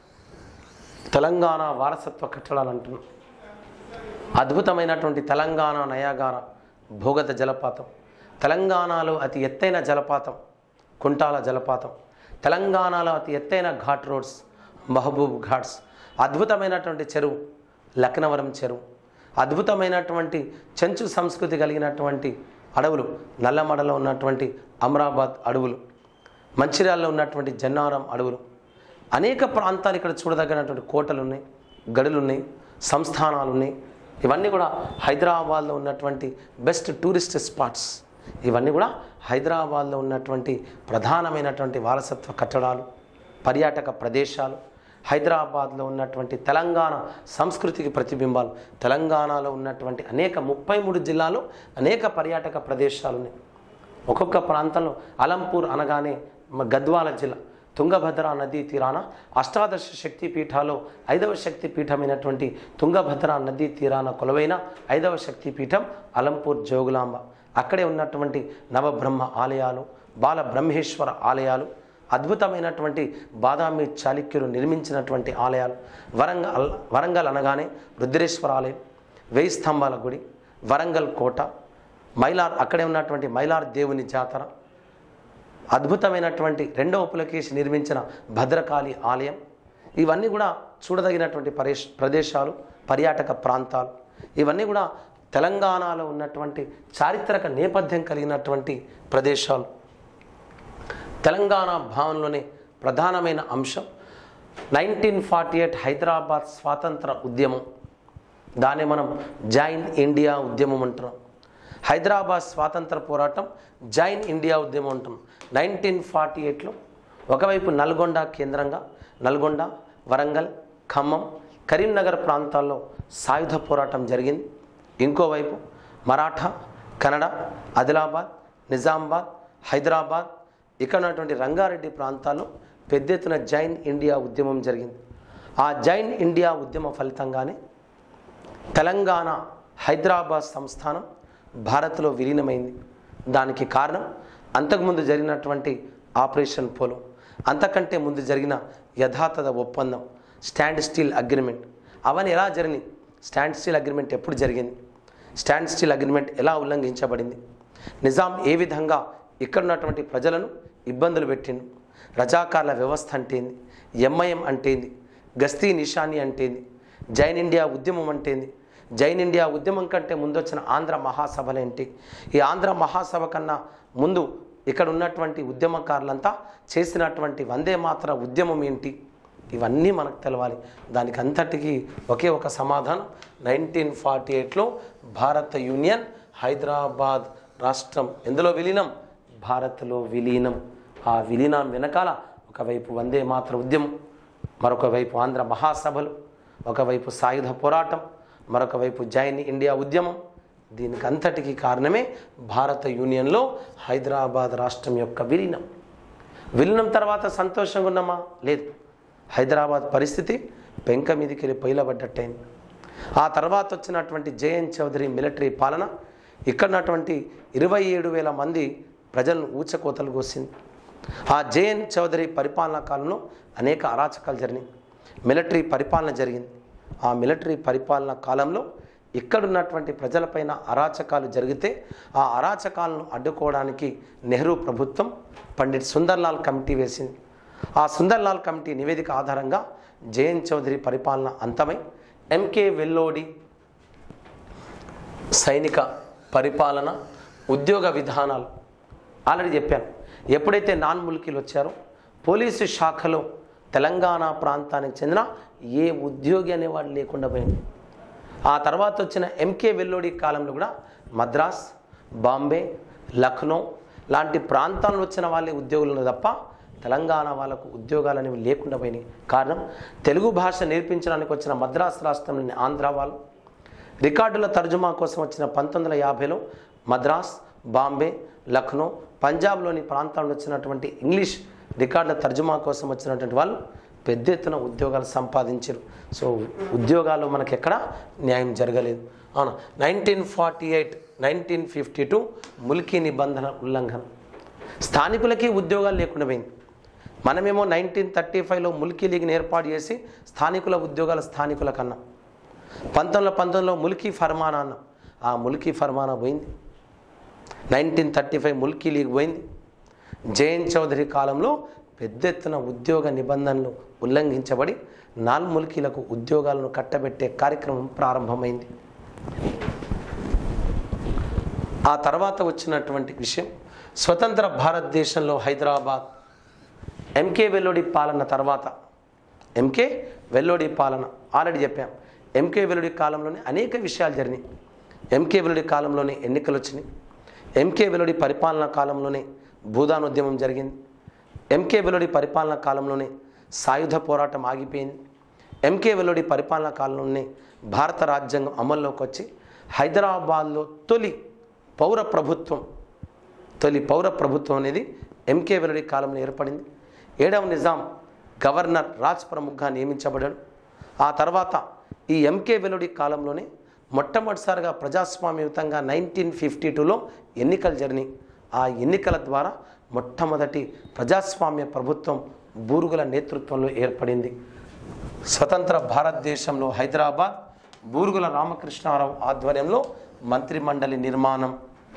తెలంగాణ వారసత్వ కట్టడాలు అంటున్నాం అద్భుతమైనటువంటి తెలంగాణ నయాగార భూగత జలపాతం తెలంగాణలో అతి ఎత్తైన జలపాతం కుంటాల జలపాతం తెలంగాణలో అతి ఎత్తైన ఘాట్ రోడ్స్ మహబూబ్ ఘాట్స్ అద్భుతమైనటువంటి చెరువు లక్నవరం చెరువు అద్భుతమైనటువంటి చెంచు సంస్కృతి కలిగినటువంటి అడవులు నల్లమడలో ఉన్నటువంటి అమరాబాద్ అడవులు మంచిర్యాలలో ఉన్నటువంటి జన్నారం అడవులు అనేక ప్రాంతాలు ఇక్కడ చూడదగినటువంటి కోటలు ఉన్నాయి గడులు ఉన్నాయి సంస్థానాలు ఉన్నాయి ఇవన్నీ కూడా హైదరాబాద్లో ఉన్నటువంటి బెస్ట్ టూరిస్ట్ స్పాట్స్ ఇవన్నీ కూడా హైదరాబాద్లో ఉన్నటువంటి ప్రధానమైనటువంటి వారసత్వ కట్టడాలు పర్యాటక ప్రదేశాలు హైదరాబాద్లో ఉన్నటువంటి తెలంగాణ సంస్కృతికి ప్రతిబింబాలు తెలంగాణలో ఉన్నటువంటి అనేక ముప్పై మూడు జిల్లాలు అనేక పర్యాటక ప్రదేశాలు ఉన్నాయి ఒక్కొక్క ప్రాంతంలో అలంపూర్ అనగానే మ- గద్వాల జిల్లా తుంగభద్ర నదీ తీరాన అష్టాదశ శక్తి పీఠాలో ఐదవ శక్తి పీఠమైనటువంటి తుంగభద్ర నదీ తీరాన కొలువైన ఐదవ శక్తి పీఠం అలంపూర్ జోగులాంబ అక్కడే ఉన్నటువంటి నవబ్రహ్మ ఆలయాలు బాల బ్రహ్మేశ్వర ఆలయాలు అద్భుతమైనటువంటి బాదామి చాళుక్యులు నిర్మించినటువంటి ఆలయాలు వరంగల్ వరంగల్ అనగానే రుద్రేశ్వర ఆలయం వెయ్యి స్తంభాల గుడి వరంగల్ కోట మైలార్ అక్కడే ఉన్నటువంటి మైలార్ దేవుని జాతర అద్భుతమైనటువంటి రెండవ పులకేశి నిర్మించిన భద్రకాళి ఆలయం ఇవన్నీ కూడా చూడదగినటువంటి పరేష్ ప్రదేశాలు పర్యాటక ప్రాంతాలు ఇవన్నీ కూడా తెలంగాణలో ఉన్నటువంటి చారిత్రక నేపథ్యం కలిగినటువంటి ప్రదేశాలు తెలంగాణ భావనలోనే ప్రధానమైన అంశం నైన్టీన్ ఫార్టీ ఎయిట్ హైదరాబాద్ స్వాతంత్ర ఉద్యమం దాన్ని మనం జైన్ ఇండియా ఉద్యమం అంటున్నాం హైదరాబాద్ స్వాతంత్ర పోరాటం జైన్ ఇండియా ఉద్యమం అంటున్నాం నైన్టీన్ ఫార్టీ ఎయిట్లో ఒకవైపు నల్గొండ కేంద్రంగా నల్గొండ వరంగల్ ఖమ్మం కరీంనగర్ ప్రాంతాల్లో సాయుధ పోరాటం జరిగింది ఇంకోవైపు మరాఠా కన్నడ ఆదిలాబాద్ నిజామాబాద్ హైదరాబాద్ ఇక్కడ ఉన్నటువంటి రంగారెడ్డి ప్రాంతాల్లో పెద్ద ఎత్తున జైన్ ఇండియా ఉద్యమం జరిగింది ఆ జైన్ ఇండియా ఉద్యమ ఫలితంగానే తెలంగాణ హైదరాబాద్ సంస్థానం భారత్లో విలీనమైంది దానికి కారణం అంతకుముందు జరిగినటువంటి ఆపరేషన్ పోలో అంతకంటే ముందు జరిగిన యథాతథ ఒప్పందం స్టాండ్ స్టీల్ అగ్రిమెంట్ అవన్నీ ఎలా జరిగినాయి స్టాండ్ స్టీల్ అగ్రిమెంట్ ఎప్పుడు జరిగింది స్టాండ్ స్టీల్ అగ్రిమెంట్ ఎలా ఉల్లంఘించబడింది నిజాం ఏ విధంగా ఇక్కడ ఉన్నటువంటి ప్రజలను ఇబ్బందులు పెట్టిండు రజాకార్ల వ్యవస్థ అంటేంది ఎంఐఎం అంటేంది గస్తీ నిషాని అంటేంది జైన్ ఇండియా ఉద్యమం అంటేంది జైన్ ఇండియా ఉద్యమం కంటే ముందు వచ్చిన ఆంధ్ర మహాసభలేంటి ఈ ఆంధ్ర మహాసభ కన్నా ముందు ఇక్కడ ఉన్నటువంటి ఉద్యమకారులంతా చేసినటువంటి వందే మాత్ర ఉద్యమం ఏంటి ఇవన్నీ మనకు తెలవాలి దానికి అంతటికీ ఒకే ఒక సమాధానం నైన్టీన్ ఫార్టీ ఎయిట్లో భారత యూనియన్ హైదరాబాద్ రాష్ట్రం ఎందులో విలీనం భారత్లో విలీనం ఆ విలీనం వెనకాల ఒకవైపు వందే మాత్ర ఉద్యమం మరొక వైపు ఆంధ్ర మహాసభలు ఒకవైపు సాయుధ పోరాటం మరొక వైపు జైన్ ఇండియా ఉద్యమం దీనికి అంతటికీ కారణమే భారత యూనియన్లో హైదరాబాద్ రాష్ట్రం యొక్క విలీనం విలీనం తర్వాత సంతోషంగా ఉన్నామా లేదు హైదరాబాద్ పరిస్థితి పెంక మీదకి వెళ్ళి పొయ్యిలబడ్డట్టయింది ఆ తర్వాత వచ్చినటువంటి జేఎన్ చౌదరి మిలిటరీ పాలన ఇక్కడ ఉన్నటువంటి ఇరవై ఏడు వేల మంది ప్రజలను ఊచకోతలు కోసింది ఆ జేఎన్ చౌదరి పరిపాలనా కాలంలో అనేక అరాచకాలు జరిగినాయి మిలిటరీ పరిపాలన జరిగింది ఆ మిలిటరీ పరిపాలన కాలంలో ఇక్కడున్నటువంటి ప్రజలపైన అరాచకాలు జరిగితే ఆ అరాచకాలను అడ్డుకోవడానికి నెహ్రూ ప్రభుత్వం పండిట్ సుందర్లాల్ కమిటీ వేసింది ఆ సుందర్లాల్ కమిటీ నివేదిక ఆధారంగా జేఎన్ చౌదరి పరిపాలన అంతమై ఎంకే వెల్లోడి సైనిక పరిపాలన ఉద్యోగ విధానాలు ఆల్రెడీ చెప్పాను ఎప్పుడైతే నాన్ ముల్కీలు వచ్చారో పోలీసు శాఖలో తెలంగాణ ప్రాంతానికి చెందిన ఏ ఉద్యోగి అనేవాడు లేకుండా పోయింది ఆ తర్వాత వచ్చిన ఎంకే వెల్లోడి కాలంలో కూడా మద్రాస్ బాంబే లక్నో లాంటి ప్రాంతాల్లో వచ్చిన వాళ్ళే ఉద్యోగులు ఉన్నారు తప్ప తెలంగాణ వాళ్ళకు ఉద్యోగాలు అనేవి లేకుండా పోయినాయి కారణం తెలుగు భాష నేర్పించడానికి వచ్చిన మద్రాస్ రాష్ట్రంలోని ఆంధ్ర వాళ్ళు రికార్డుల తర్జుమా కోసం వచ్చిన పంతొమ్మిది వందల యాభైలో మద్రాస్ బాంబే లక్నో పంజాబ్లోని ప్రాంతాల్లో వచ్చినటువంటి ఇంగ్లీష్ రికార్డుల తర్జుమా కోసం వచ్చినటువంటి వాళ్ళు పెద్ద ఎత్తున ఉద్యోగాలు సంపాదించారు సో ఉద్యోగాలు మనకి ఎక్కడ న్యాయం జరగలేదు అవును nineteen forty eight nineteen fifty two Mulki నిబంధన ఉల్లంఘన స్థానికులకి ఉద్యోగాలు లేకుండా పోయింది మనమేమో నైన్టీన్ థర్టీ ఫైవ్లో ముల్కీ లీగ్ని ఏర్పాటు చేసి స్థానికుల ఉద్యోగాలు స్థానికుల కన్నా పంతొమ్మిది పంతొమ్మిదిలో ముల్కీ ఫర్మానా అన్నాం ఆ ముల్కీ ఫర్మానా పోయింది nineteen thirty five Mulki league పోయింది జయన్ చౌదరి కాలంలో పెద్ద ఎత్తున ఉద్యోగ నిబంధనలు ఉల్లంఘించబడి నాల్ముల్కీలకు ఉద్యోగాలను కట్టబెట్టే కార్యక్రమం ప్రారంభమైంది ఆ తర్వాత వచ్చినటువంటి విషయం స్వతంత్ర భారతదేశంలో హైదరాబాద్ ఎంకే వెల్లోడి పాలన తర్వాత ఎంకే వెల్లోడి పాలన ఆల్రెడీ చెప్పాం ఎంకే వెల్లుడి కాలంలోనే అనేక విషయాలు జరిగినాయి ఎంకే వెల్లుడి కాలంలోనే ఎన్నికలు వచ్చినాయి ఎంకే వెల్లుడి పరిపాలనా కాలంలోనే భూదానోద్యమం జరిగింది ఎంకే వెల్లుడి పరిపాలనా కాలంలోనే సాయుధ పోరాటం ఆగిపోయింది ఎంకే వెల్లుడి పరిపాలనా కాలంలోనే భారత రాజ్యాంగం అమల్లోకి వచ్చి హైదరాబాద్లో తొలి పౌర ప్రభుత్వం తొలి పౌర ప్రభుత్వం అనేది ఎంకే వెల్లడి కాలంలో ఏర్పడింది ఏడవ నిజాం గవర్నర్ రాజ్ ప్రముఖ్గా నియమించబడాడు ఆ తర్వాత ఈ ఎంకే వెల్లడి కాలంలోనే మొట్టమొదటిసారిగా ప్రజాస్వామ్యయుతంగా నైన్టీన్ ఫిఫ్టీ టూలో ఎన్నికలు జరిగినాయి ఆ ఎన్నికల ద్వారా మొట్టమొదటి ప్రజాస్వామ్య ప్రభుత్వం బూరుగుల నేతృత్వంలో ఏర్పడింది స్వతంత్ర భారతదేశంలో హైదరాబాద్ బూరుగుల రామకృష్ణారావు ఆధ్వర్యంలో మంత్రిమండలి నిర్మాణం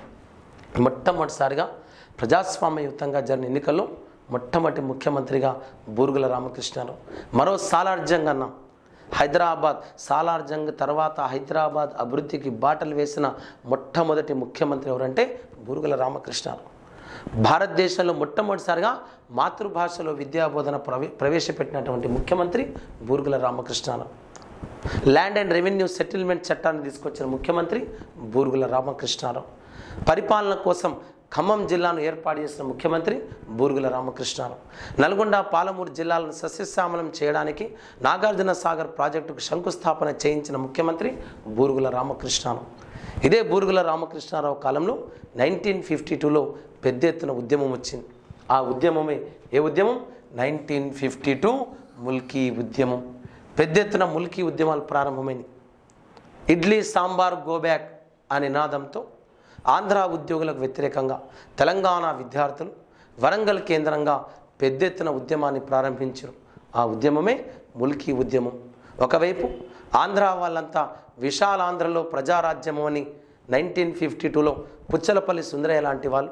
మొట్టమొదటిసారిగా ప్రజాస్వామ్యయుతంగా జరిగిన ఎన్నికల్లో మొట్టమొదటి ముఖ్యమంత్రిగా బూరుగుల రామకృష్ణారావు మరో సాలార్జంగ్ అన్నాం హైదరాబాద్ సాలార్జంగ్ తర్వాత హైదరాబాద్ అభివృద్ధికి బాటలు వేసిన మొట్టమొదటి ముఖ్యమంత్రి ఎవరంటే బూరుగుల రామకృష్ణారావు భారతదేశంలో మొట్టమొదటిసారిగా మాతృభాషలో విద్యాబోధన ప్రవే ప్రవేశపెట్టినటువంటి ముఖ్యమంత్రి Burugula Ramakrishna Rao land and revenue settlement చట్టాన్ని తీసుకొచ్చిన ముఖ్యమంత్రి బూరుగుల రామకృష్ణారావు పరిపాలన కోసం ఖమ్మం జిల్లాను ఏర్పాటు చేసిన ముఖ్యమంత్రి బూరుగుల రామకృష్ణారావు నల్గొండ పాలమూరు జిల్లాలను సస్యశ్యామలం చేయడానికి నాగార్జున సాగర్ ప్రాజెక్టుకు శంకుస్థాపన చేయించిన ముఖ్యమంత్రి బూరుగుల రామకృష్ణారావు ఇదే బూరుగుల రామకృష్ణారావు కాలంలో నైన్టీన్ ఫిఫ్టీ టూలో పెద్ద ఎత్తున ఉద్యమం వచ్చింది ఆ ఉద్యమమే ఏ ఉద్యమం నైన్టీన్ ఫిఫ్టీ టూ ముల్కీ ఉద్యమం పెద్ద ఎత్తున ముల్కీ ఉద్యమాలు ప్రారంభమైనవి ఇడ్లీ సాంబార్ గోబ్యాక్ అనే నాదంతో ఆంధ్ర ఉద్యోగులకు వ్యతిరేకంగా తెలంగాణ విద్యార్థులు వరంగల్ కేంద్రంగా పెద్ద ఎత్తున ఉద్యమాన్ని ప్రారంభించారు ఆ ఉద్యమమే ముల్కీ ఉద్యమం ఒకవైపు ఆంధ్ర వాళ్ళంతా విశాలాంధ్రలో ప్రజారాజ్యము అని నైన్టీన్ ఫిఫ్టీ టూలో పుచ్చలపల్లి సుందరయ్య లాంటి వాళ్ళు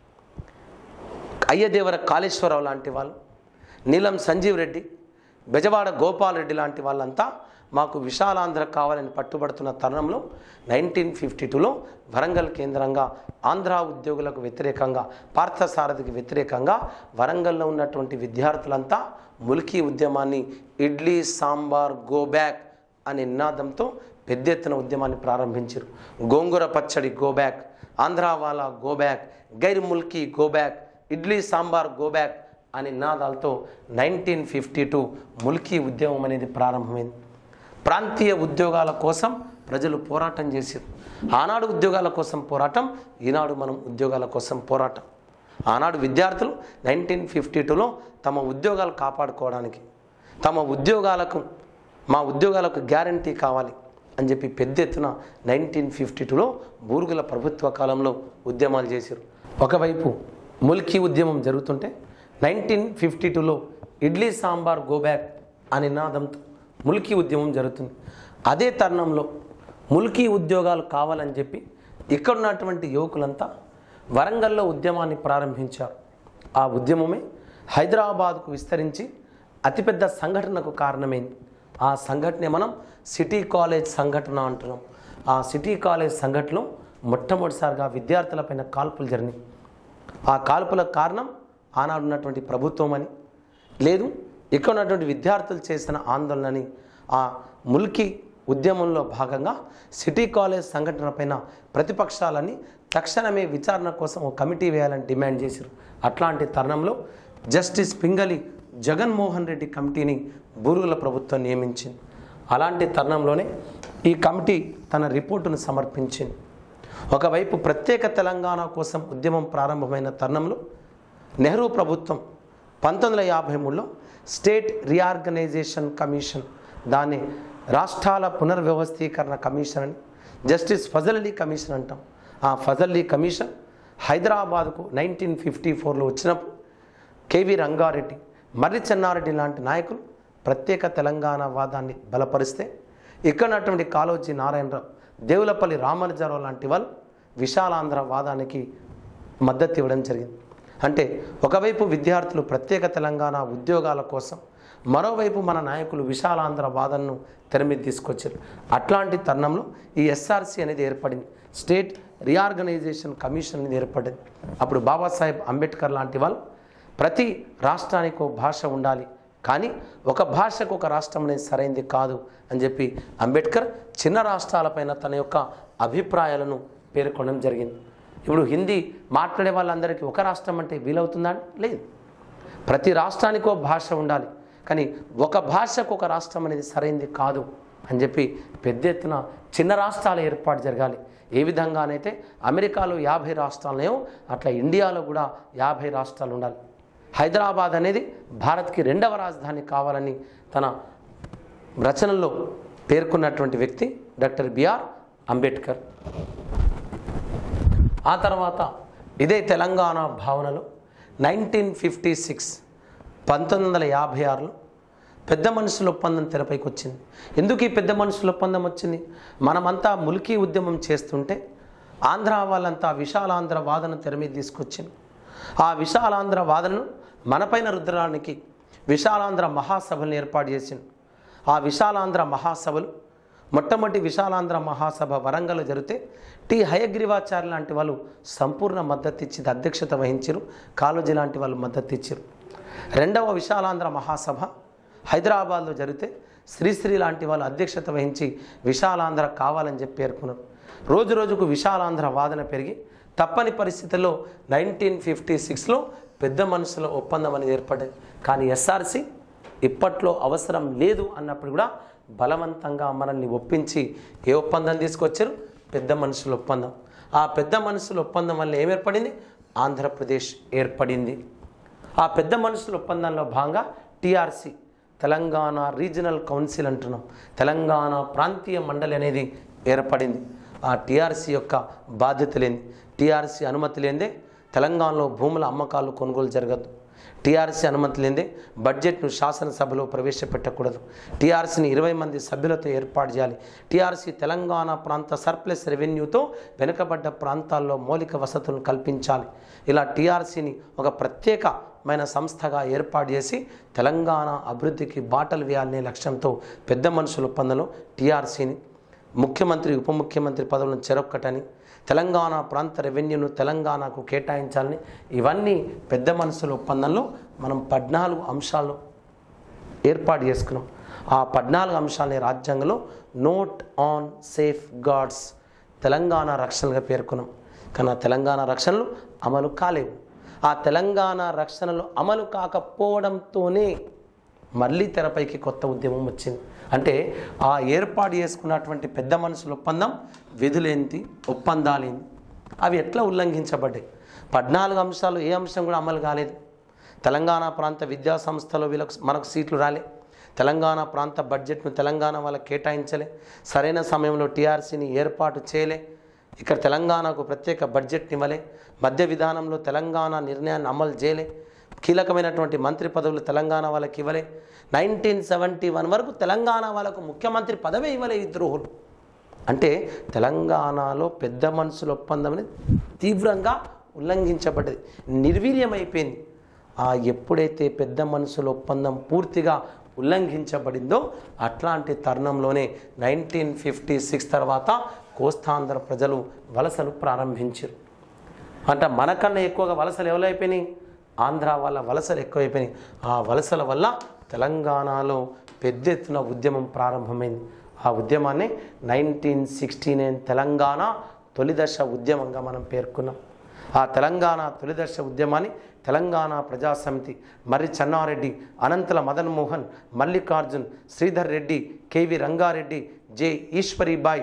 అయ్యదేవర కాళేశ్వరరావు లాంటి వాళ్ళు నీలం సంజీవ్ రెడ్డి బెజవాడ గోపాల్ రెడ్డి లాంటి వాళ్ళంతా మాకు విశాలాంధ్ర కావాలని పట్టుబడుతున్న తరుణంలో నైన్టీన్ ఫిఫ్టీ టూలో వరంగల్ కేంద్రంగా ఆంధ్ర ఉద్యోగులకు వ్యతిరేకంగా పార్థసారథికి వ్యతిరేకంగా వరంగల్లో ఉన్నటువంటి విద్యార్థులంతా ముల్కీ ఉద్యమాన్ని ఇడ్లీ సాంబార్ గో బ్యాక్ అనే నినాదంతో పెద్ద ఎత్తున ఉద్యమాన్ని ప్రారంభించారు గోంగూర పచ్చడి గో బ్యాక్ ఆంధ్రా వాలా గో బ్యాక్ గైర్ Mulki go back idli sambar go back అనే నినాదాలతో నైన్టీన్ ఫిఫ్టీ టూ ముల్కీ ఉద్యమం అనేది ప్రారంభమైంది ప్రాంతీయ ఉద్యోగాల కోసం ప్రజలు పోరాటం చేశారు ఆనాడు ఉద్యోగాల కోసం పోరాటం ఈనాడు మనం ఉద్యోగాల కోసం పోరాటం ఆనాడు విద్యార్థులు నైన్టీన్ ఫిఫ్టీ టూలో తమ ఉద్యోగాలు కాపాడుకోవడానికి తమ ఉద్యోగాలకు మా ఉద్యోగాలకు గ్యారంటీ కావాలి అని చెప్పి పెద్ద ఎత్తున నైన్టీన్ ఫిఫ్టీ టూలో బూరుగుల ప్రభుత్వ కాలంలో ఉద్యమాలు చేశారు ఒకవైపు ముల్కీ ఉద్యమం జరుగుతుంటే నైన్టీన్ ఫిఫ్టీ టూలో ఇడ్లీ సాంబార్ గోబ్యాక్ అనే నినాదంతో ముల్కీ ఉద్యమం జరుగుతుంది అదే తరుణంలో ముల్కీ ఉద్యోగాలు కావాలని చెప్పి ఇక్కడ ఉన్నటువంటి యువకులంతా వరంగల్లో ఉద్యమాన్ని ప్రారంభించారు ఆ ఉద్యమమే హైదరాబాద్కు విస్తరించి అతిపెద్ద సంఘటనకు కారణమైంది ఆ సంఘటనే మనం సిటీ కాలేజ్ సంఘటన అంటున్నాం ఆ సిటీ కాలేజ్ సంఘటనలో మొట్టమొదటిసారిగా విద్యార్థులపైన కాల్పులు జరిగినాయి ఆ కాల్పులకు కారణం ఆనాడు ఉన్నటువంటి ప్రభుత్వం అని లేదు ఇక్కడ ఉన్నటువంటి విద్యార్థులు చేసిన ఆందోళనని ఆ ముల్కీ ఉద్యమంలో భాగంగా సిటీ కాలేజ్ సంఘటన పైన ప్రతిపక్షాలని తక్షణమే విచారణ కోసం ఒక కమిటీ వేయాలని డిమాండ్ చేశారు అట్లాంటి తరుణంలో జస్టిస్ పింగళి జగన్మోహన్ రెడ్డి కమిటీని బూరుగుల ప్రభుత్వం నియమించింది అలాంటి తరుణంలోనే ఈ కమిటీ తన రిపోర్టును సమర్పించింది ఒకవైపు ప్రత్యేక తెలంగాణ కోసం ఉద్యమం ప్రారంభమైన తరుణంలో నెహ్రూ ప్రభుత్వం పంతొమ్మిది వందల యాభై మూడులో స్టేట్ రీఆర్గనైజేషన్ కమిషన్ దాన్ని రాష్ట్రాల పునర్వ్యవస్థీకరణ కమిషన్ అని జస్టిస్ ఫజల్ అలీ కమిషన్ అంటాం ఆ ఫజల్ అలీ కమిషన్ హైదరాబాద్కు నైన్టీన్ ఫిఫ్టీ ఫోర్లో వచ్చినప్పుడు కేవి రంగారెడ్డి మర్రి చెన్నారెడ్డి లాంటి నాయకులు ప్రత్యేక తెలంగాణ వాదాన్ని బలపరిస్తే ఇక్కడ ఉన్నటువంటి కాళోజీ నారాయణరావు దేవులపల్లి రామానుజారావు లాంటి వాళ్ళు విశాలాంధ్ర వాదానికి మద్దతు ఇవ్వడం జరిగింది అంటే ఒకవైపు విద్యార్థులు ప్రత్యేక తెలంగాణ ఉద్యోగాల కోసం మరోవైపు మన నాయకులు విశాలాంధ్ర వాదనను తెర మీద తీసుకొచ్చారు అట్లాంటి తరుణంలో ఈ ఎస్ఆర్సి అనేది ఏర్పడింది స్టేట్ రీఆర్గనైజేషన్ కమిషన్ అనేది ఏర్పడింది అప్పుడు బాబాసాహెబ్ అంబేద్కర్ లాంటి వాళ్ళు ప్రతి రాష్ట్రానికి ఒక భాష ఉండాలి కానీ ఒక భాషకు ఒక రాష్ట్రం అనేది సరైంది కాదు అని చెప్పి అంబేద్కర్ చిన్న రాష్ట్రాలపైన తన యొక్క అభిప్రాయాలను పేర్కొనడం జరిగింది ఇప్పుడు హిందీ మాట్లాడే వాళ్ళందరికీ ఒక రాష్ట్రం అంటే వీలవుతుందా లేదు ప్రతి రాష్ట్రానికి ఒక భాష ఉండాలి కానీ ఒక భాషకు ఒక రాష్ట్రం అనేది సరైంది కాదు అని చెప్పి పెద్ద ఎత్తున చిన్న రాష్ట్రాల ఏర్పాటు జరగాలి ఏ విధంగానైతే అమెరికాలో యాభై రాష్ట్రాలనేమో అట్లా ఇండియాలో కూడా యాభై రాష్ట్రాలు ఉండాలి హైదరాబాద్ అనేది భారత్కి రెండవ రాజధాని కావాలని తన రచనల్లో పేర్కొన్నటువంటి వ్యక్తి డాక్టర్ బిఆర్ అంబేద్కర్ ఆ తర్వాత ఇదే తెలంగాణ భావనలో నైన్టీన్ ఫిఫ్టీ సిక్స్ పంతొమ్మిది వందల యాభై ఆరులో పెద్ద మనుషుల ఒప్పందం తెరపైకి వచ్చింది ఎందుకు ఈ పెద్ద మనుషుల ఒప్పందం వచ్చింది మనమంతా ములికీ ఉద్యమం చేస్తుంటే ఆంధ్ర వాళ్ళంతా విశాలాంధ్ర వాదన తెర మీద తీసుకొచ్చింది ఆ విశాలాంధ్ర వాదనను మనపైన రుద్రడానికి విశాలాంధ్ర మహాసభలను ఏర్పాటు చేసింది ఆ విశాలాంధ్ర మహాసభలు మొట్టమొదటి విశాలాంధ్ర మహాసభ వరంగల్ జరిగితే టి హయగ్రీవాచార్య లాంటి వాళ్ళు సంపూర్ణ మద్దతు ఇచ్చి అధ్యక్షత వహించారు కాళోజీ లాంటి వాళ్ళు మద్దతు ఇచ్చారు రెండవ విశాలాంధ్ర మహాసభ హైదరాబాద్లో జరిగితే శ్రీశ్రీ లాంటి వాళ్ళు అధ్యక్షత వహించి విశాలాంధ్ర కావాలని చెప్పి పేర్కొన్నారు రోజు రోజుకు విశాలాంధ్ర వాదన పెరిగి తప్పని పరిస్థితుల్లో నైన్టీన్ ఫిఫ్టీ సిక్స్లో పెద్ద మనుషుల ఒప్పందం అనేది ఏర్పడ్డది కానీ ఎస్ఆర్సి ఇప్పట్లో అవసరం లేదు అన్నప్పుడు కూడా బలవంతంగా మనల్ని ఒప్పించి ఏ ఒప్పందం తీసుకొచ్చారు పెద్ద మనుషుల ఒప్పందం ఆ పెద్ద మనుషుల ఒప్పందం వల్ల ఏం ఏర్పడింది ఆంధ్రప్రదేశ్ ఏర్పడింది ఆ పెద్ద మనుషుల ఒప్పందంలో భాగంగా టీఆర్సీ తెలంగాణ రీజనల్ కౌన్సిల్ అంటున్నాం తెలంగాణ ప్రాంతీయ మండలి అనేది ఏర్పడింది ఆ టీఆర్సీ యొక్క బాధ్యత లేని టీఆర్సీ అనుమతి లేదే తెలంగాణలో భూముల అమ్మకాలు కొనుగోలు జరగదు టీఆర్సీ అనుమతి లేదే బడ్జెట్ను శాసనసభలో ప్రవేశపెట్టకూడదు టీఆర్సీని ఇరవై మంది సభ్యులతో ఏర్పాటు చేయాలి టీఆర్సీ తెలంగాణ ప్రాంత సర్ప్లస్ రెవెన్యూతో వెనుకబడ్డ ప్రాంతాల్లో మౌలిక వసతులను కల్పించాలి ఇలా టీఆర్సీని ఒక ప్రత్యేకమైన సంస్థగా ఏర్పాటు చేసి తెలంగాణ అభివృద్ధికి బాటలు వేయాలనే లక్ష్యంతో పెద్ద మనుషుల ఒప్పందంలో టీఆర్సీని ముఖ్యమంత్రి ఉప ముఖ్యమంత్రి పదవులను చెరొక్కటని తెలంగాణ ప్రాంత రెవెన్యూను తెలంగాణకు కేటాయించాలని ఇవన్నీ పెద్ద మనసుల ఒప్పందంలో మనం పద్నాలుగు అంశాలు ఏర్పాటు చేసుకున్నాం ఆ పద్నాలుగు అంశాలని రాజ్యాంగంలో note on safeguards Telangana రక్షణగా పేర్కొన్నాం కానీ ఆ తెలంగాణ రక్షణలు అమలు కాలేవు ఆ తెలంగాణ రక్షణలు అమలు కాకపోవడంతోనే మళ్ళీ తెరపైకి కొత్త ఉద్యమం వచ్చింది అంటే ఆ ఏర్పాటు చేసుకున్నటువంటి పెద్ద మనుషుల ఒప్పందం విధులేంటి ఒప్పందాలేంటి అవి ఎట్లా ఉల్లంఘించబడ్డాయి పద్నాలుగు అంశాలు ఏ అంశం కూడా అమలు కాలేదు తెలంగాణ ప్రాంత విద్యా సంస్థలో వీళ్ళకు మనకు సీట్లు రాలే తెలంగాణ ప్రాంత బడ్జెట్ను తెలంగాణ వాళ్ళకి కేటాయించలే సరైన సమయంలో టీఆర్సీని ఏర్పాటు చేయలే ఇక్కడ తెలంగాణకు ప్రత్యేక బడ్జెట్ ఇవ్వలే మధ్య విధానంలో తెలంగాణ నిర్ణయాన్ని అమలు చేయలే కీలకమైనటువంటి మంత్రి పదవులు తెలంగాణ వాళ్ళకి ఇవ్వలే నైన్టీన్ సెవెంటీ వన్ వరకు తెలంగాణ వాళ్ళకు ముఖ్యమంత్రి పదవే ఇవ్వలే ఈ ద్రోహులు అంటే తెలంగాణలో పెద్ద మనుషుల ఒప్పందం అనేది తీవ్రంగా ఉల్లంఘించబడ్డది నిర్వీర్యమైపోయింది ఆ ఎప్పుడైతే పెద్ద మనుషుల ఒప్పందం పూర్తిగా ఉల్లంఘించబడిందో అట్లాంటి తరుణంలోనే నైన్టీన్ ఫిఫ్టీ సిక్స్ తర్వాత కోస్తాంధ్ర ప్రజలు వలసలు ప్రారంభించారు అంటే మనకన్నా ఎక్కువగా వలసలు ఎవరు అయిపోయినాయి ఆంధ్ర వాళ్ళ వలసలు ఎక్కువైపోయినాయి ఆ వలసల వల్ల తెలంగాణలో పెద్ద ఎత్తున ఉద్యమం ప్రారంభమైంది ఆ ఉద్యమాన్ని నైన్టీన్ సిక్స్టీ నైన్ తెలంగాణ తొలిదశ ఉద్యమంగా మనం పేర్కొన్నాం ఆ తెలంగాణ తొలిదశ ఉద్యమాన్ని Telangana Praja Samithi Marri Chenna Reddy Anantula Madan Mohan Mallikarjun Sridhar Reddy K V Ranga Reddy J Eshwari Bai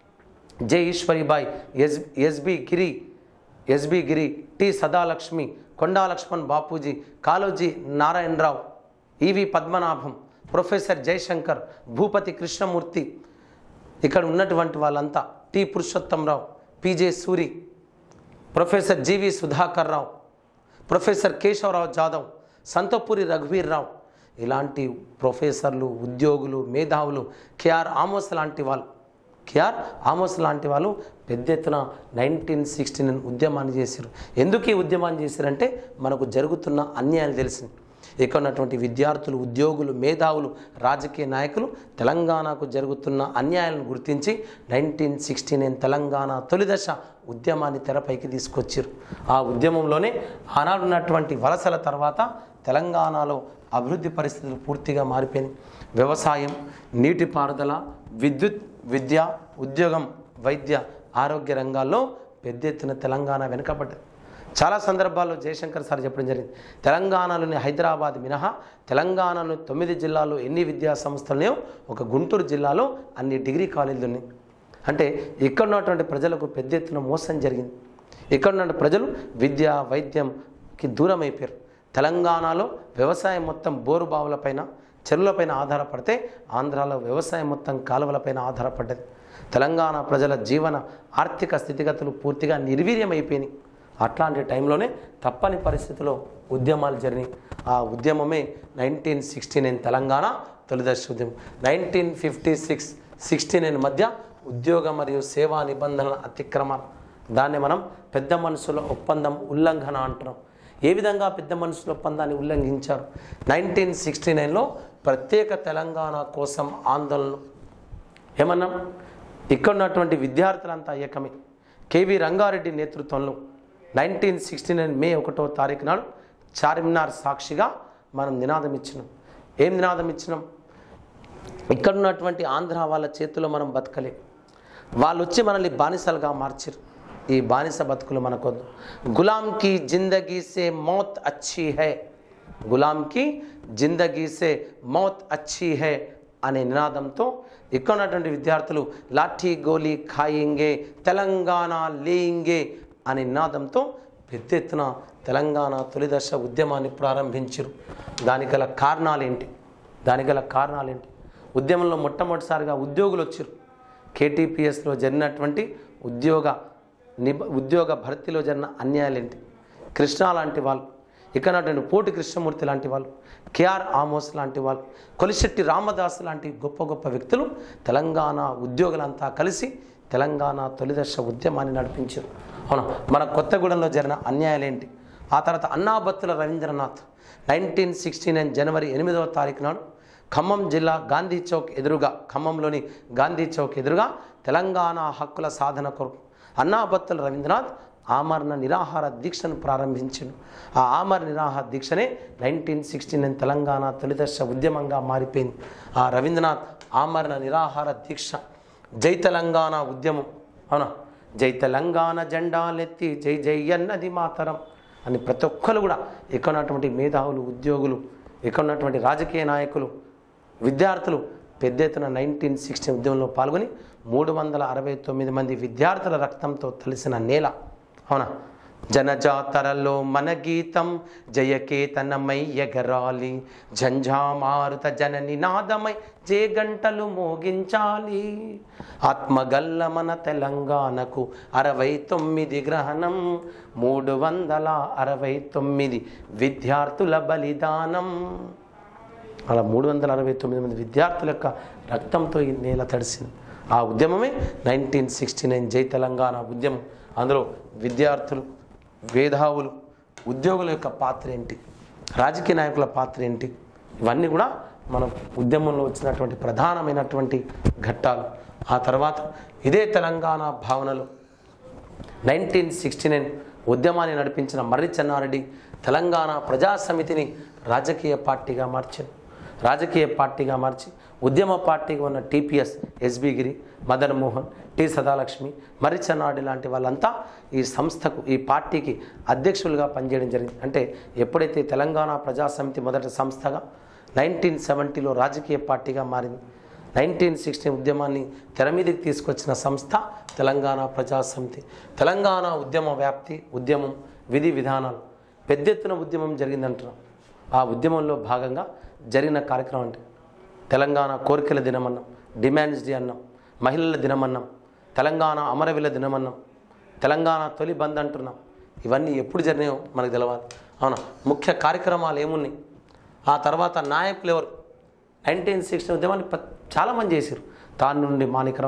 J Eshwari Bai S S B Giri S B Giri T Sadalakshmi Konda Laxman Bapuji Kaloji Narayana Rao E V Padmanabham professor Jayashankar Bhupathi Krishnamurthy ఇక్కడ ఉన్నటువంటి వాళ్ళంతా T Purushottam Rao P J Suri professor G V Sudhakar Rao professor Keshava Rao Jadhav Santhapuri రఘువీర్ రావు ఇలాంటి ప్రొఫెసర్లు ఉద్యోగులు మేధావులు కేఆర్ ఆమోస్ లాంటి వాళ్ళు కేఆర్ ఆమోస్ లాంటి వాళ్ళు పెద్ద ఎత్తున నైన్టీన్ సిక్స్టీ నైన్ ఉద్యమాన్ని చేశారు ఎందుకు ఈ ఉద్యమాన్ని చేశారంటే మనకు జరుగుతున్న అన్యాయాలు తెలిసింది ఇక్కడ ఉన్నటువంటి విద్యార్థులు ఉద్యోగులు మేధావులు రాజకీయ నాయకులు తెలంగాణకు జరుగుతున్న అన్యాయాలను గుర్తించి నైన్టీన్ సిక్స్టీ నైన్ తెలంగాణ తొలి దశ ఉద్యమాన్ని తెరపైకి తీసుకొచ్చారు ఆ ఉద్యమంలోనే ఆనాడు ఉన్నటువంటి వలసల తర్వాత తెలంగాణలో అభివృద్ధి పరిస్థితులు పూర్తిగా మారిపోయినాయి వ్యవసాయం నీటిపారుదల విద్యుత్ విద్య ఉద్యోగం వైద్య ఆరోగ్య రంగాల్లో పెద్ద ఎత్తున తెలంగాణ వెనుకబడ్డది చాలా సందర్భాల్లో జయశంకర్ సార్ చెప్పడం జరిగింది తెలంగాణలోని హైదరాబాద్ మినహా తెలంగాణలోని తొమ్మిది జిల్లాల్లో ఎన్ని విద్యా సంస్థలున్నాయో ఒక గుంటూరు జిల్లాలో అన్ని డిగ్రీ కాలేజీలు ఉన్నాయి అంటే ఇక్కడ ఉన్నటువంటి ప్రజలకు పెద్ద ఎత్తున మోసం జరిగింది ఇక్కడ ఉన్న ప్రజలు విద్య వైద్యంకి దూరం అయిపోయారు తెలంగాణలో వ్యవసాయం మొత్తం బోరు బావులపైన చెరువులపైన ఆధారపడితే ఆంధ్రాలో వ్యవసాయం మొత్తం కాలువలపైన ఆధారపడ్డది తెలంగాణ ప్రజల జీవన ఆర్థిక స్థితిగతులు పూర్తిగా నిర్వీర్యం అయిపోయినాయి అట్లాంటి టైంలోనే తప్పని పరిస్థితిలో ఉద్యమాలు జరిగినాయి ఆ ఉద్యమమే నైన్టీన్ సిక్స్టీ నైన్ తెలంగాణ తొలిదశ ఉద్యమం nineteen fifty six sixty nine మధ్య ఉద్యోగ మరియు సేవా నిబంధనల అతిక్రమణ దాన్ని మనం పెద్ద మనుషుల ఒప్పందం ఉల్లంఘన అంటున్నాం ఏ విధంగా పెద్ద మనుషుల ఒప్పందాన్ని ఉల్లంఘించారు నైన్టీన్ సిక్స్టీ నైన్లో ప్రత్యేక తెలంగాణ కోసం ఆందోళనలు ఏమన్నాం ఇక్కడ ఉన్నటువంటి విద్యార్థులంతా ఏకమే కేవీ రంగారెడ్డి నేతృత్వంలో నైన్టీన్ సిక్స్టీ నైన్ మే ఒకటో తారీఖు నాడు చార్మినార్ సాక్షిగా మనం నినాదం ఇచ్చినాం ఏం నినాదం ఇచ్చినాం ఇక్కడ ఉన్నటువంటి ఆంధ్ర వాళ్ళ చేతిలో మనం బతకలేం వాళ్ళు వచ్చి మనల్ని బానిసలుగా మార్చారు ఈ బానిస బతుకులు మనకొద్దు గులాంకి జిందగీ సే మౌత్ అచ్చి హై గులాంకి జిందగీ సే మౌత్ అచ్చి హై అనే నినాదంతో ఇక్కడ ఉన్నటువంటి విద్యార్థులు లాఠీ గోలీ ఖాయింగే తెలంగాణ లేయింగే అనే నినాదంతో పెద్ద ఎత్తున తెలంగాణ తొలిదశ ఉద్యమాన్ని ప్రారంభించారు దానికి గల కారణాలేంటి దానికి గల కారణాలేంటి ఉద్యమంలో మొట్టమొదటిసారిగా ఉద్యోగులు వచ్చారు కేటీపీఎస్లో జరిగినటువంటి ఉద్యోగ నిబ ఉద్యోగ భర్తీలో జరిగిన అన్యాయాలేంటి కృష్ణ లాంటి వాళ్ళు ఇక్కడ ఉన్నటువంటి పోటి కృష్ణమూర్తి లాంటి వాళ్ళు కేఆర్ ఆమోస్ లాంటి వాళ్ళు కొలిశెట్టి రామదాస్ లాంటి గొప్ప గొప్ప వ్యక్తులు తెలంగాణ ఉద్యోగులంతా కలిసి తెలంగాణ తొలిదశ ఉద్యమాన్ని నడిపించారు అవునా మన కొత్తగూడెంలో జరిగిన అన్యాయాలేంటి ఆ తర్వాత Annabattula Ravindranath nineteen sixty nine జనవరి ఎనిమిదవ తారీఖు నాడు ఖమ్మం జిల్లా గాంధీ చౌక్ ఎదురుగా ఖమ్మంలోని గాంధీ చౌక్ ఎదురుగా తెలంగాణ హక్కుల సాధన కొరకు అన్నాబత్తుల రవీంద్రనాథ్ ఆమరణ నిరాహార దీక్షను ప్రారంభించాడు ఆ ఆమరణ నిరాహార దీక్షనే నైన్టీన్ సిక్స్టీ నైన్ తెలంగాణ తొలిదశ ఉద్యమంగా మారిపోయింది ఆ రవీంద్రనాథ్ ఆమరణ నిరాహార దీక్ష జై తెలంగాణ ఉద్యమం అవునా జై తెలంగాణ జెండాలెత్తి జై జై అన్నది మాతరం అని ప్రతి ఒక్కరు కూడా ఇక్కడ ఉన్నటువంటి మేధావులు ఉద్యోగులు ఇక్కడ ఉన్నటువంటి రాజకీయ నాయకులు విద్యార్థులు పెద్ద ఎత్తున నైన్టీన్ సిక్స్టీ ఉద్యమంలో పాల్గొని మూడు వందల అరవై తొమ్మిది మంది విద్యార్థుల రక్తంతో తెలిసిన నేల అవునా జనజాతరలో మన గీతం జయకేతనమై ఎగరాలి ఝంఝామారుత జన నినాదమై జే గంటలు మోగించాలి ఆత్మగల్ల మన తెలంగాణకు అరవై తొమ్మిది గ్రహణం మూడు వందల అరవై తొమ్మిది విద్యార్థుల బలిదానం అలా మూడు వందల అరవై తొమ్మిది మంది విద్యార్థుల యొక్క రక్తంతో ఈ నేల తడిసింది ఆ ఉద్యమమే నైన్టీన్ సిక్స్టీ నైన్ జై తెలంగాణ ఉద్యమం అందులో విద్యార్థులు మేధావులు ఉద్యోగుల యొక్క పాత్ర ఏంటి రాజకీయ నాయకుల పాత్ర ఏంటి ఇవన్నీ కూడా మన ఉద్యమంలో వచ్చినటువంటి ప్రధానమైనటువంటి ఘట్టాలు ఆ తర్వాత ఇదే తెలంగాణ భావనలో నైన్టీన్ సిక్స్టీ నైన్ ఉద్యమాన్ని నడిపించిన మర్రి చెన్నారెడ్డి తెలంగాణ ప్రజా సమితిని రాజకీయ పార్టీగా మార్చారు రాజకీయ పార్టీగా మార్చి ఉద్యమ పార్టీగా ఉన్న TPS S B Giri Madan Mohan T Sadalakshmi Marri Chenna Reddy లాంటి వాళ్ళంతా ఈ సంస్థకు ఈ పార్టీకి అధ్యక్షులుగా పనిచేయడం జరిగింది అంటే ఎప్పుడైతే తెలంగాణ ప్రజా సమితి మొదటి సంస్థగా నైన్టీన్ సెవెంటీలో రాజకీయ పార్టీగా మారింది నైన్టీన్ సిక్స్టీ ఉద్యమాన్ని తెర మీదకి తీసుకొచ్చిన సంస్థ తెలంగాణ ప్రజా సమితి తెలంగాణ ఉద్యమ వ్యాప్తి ఉద్యమం విధి విధానాలు పెద్ద ఎత్తున ఉద్యమం జరిగిందంటున్నాం ఆ ఉద్యమంలో భాగంగా జరిగిన కార్యక్రమం అంటే తెలంగాణ కోరికల దినమన్నాం డిమాండ్స్ డే అన్నాం మహిళల దినమన్నాం తెలంగాణ అమరవీల దినమన్నాం తెలంగాణ తొలి బంద్ అంటున్నాం ఇవన్నీ ఎప్పుడు జరిగినాయో మనకు తెలవాలి అవునా ముఖ్య కార్యక్రమాలు ఏమున్నాయి ఆ తర్వాత నాయకులు ఎవరు నైన్టీన్ సిక్స్టీ ఉద్యమాన్ని ప- చాలామంది చేశారు తాను నుండి మాణికరావు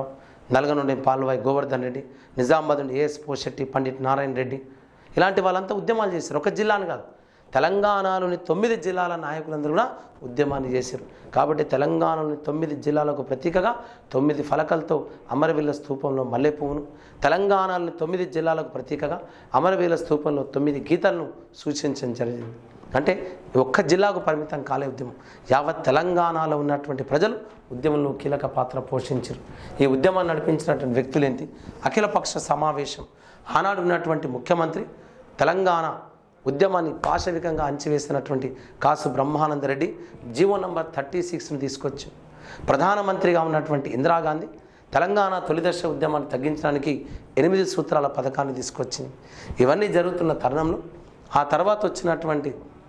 నల్గొండ నుండి పాల్వాయి గోవర్ధన్ రెడ్డి నిజామాబాద్ నుండి ఏఎస్ పోషెట్టి పండిట్ నారాయణ రెడ్డి ఇలాంటి వాళ్ళంతా ఉద్యమాలు చేశారు ఒక జిల్లాను కాదు తెలంగాణలోని తొమ్మిది జిల్లాల నాయకులందరూ కూడా ఉద్యమాన్ని చేశారు కాబట్టి తెలంగాణలోని తొమ్మిది జిల్లాలకు ప్రతీకగా తొమ్మిది ఫలకలతో అమరవీళ్ళ స్తూపంలో మల్లె పువ్వును తెలంగాణలోని తొమ్మిది జిల్లాలకు ప్రతీకగా అమరవీళ్ళ స్తూపంలో తొమ్మిది గీతలను సూచించడం జరిగింది అంటే ఒక్క జిల్లాకు పరిమితం కాలే ఉద్యమం యావత్ తెలంగాణలో ఉన్నటువంటి ప్రజలు ఉద్యమంలో కీలక పాత్ర పోషించారు ఈ ఉద్యమాన్ని నడిపించినటువంటి వ్యక్తులు ఏంటి అఖిలపక్ష సమావేశం ఆనాడు ఉన్నటువంటి ముఖ్యమంత్రి తెలంగాణ ఉద్యమాన్ని పాశవికంగా అంచివేసినటువంటి Kasu Brahmananda Reddy GO number thirty సిక్స్ని తీసుకొచ్చి ప్రధానమంత్రిగా ఉన్నటువంటి ఇందిరాగాంధీ తెలంగాణ తొలిదశ ఉద్యమాన్ని తగ్గించడానికి ఎనిమిది సూత్రాల పథకాన్ని తీసుకొచ్చింది ఇవన్నీ జరుగుతున్న తరుణంలో ఆ తర్వాత వచ్చినటువంటి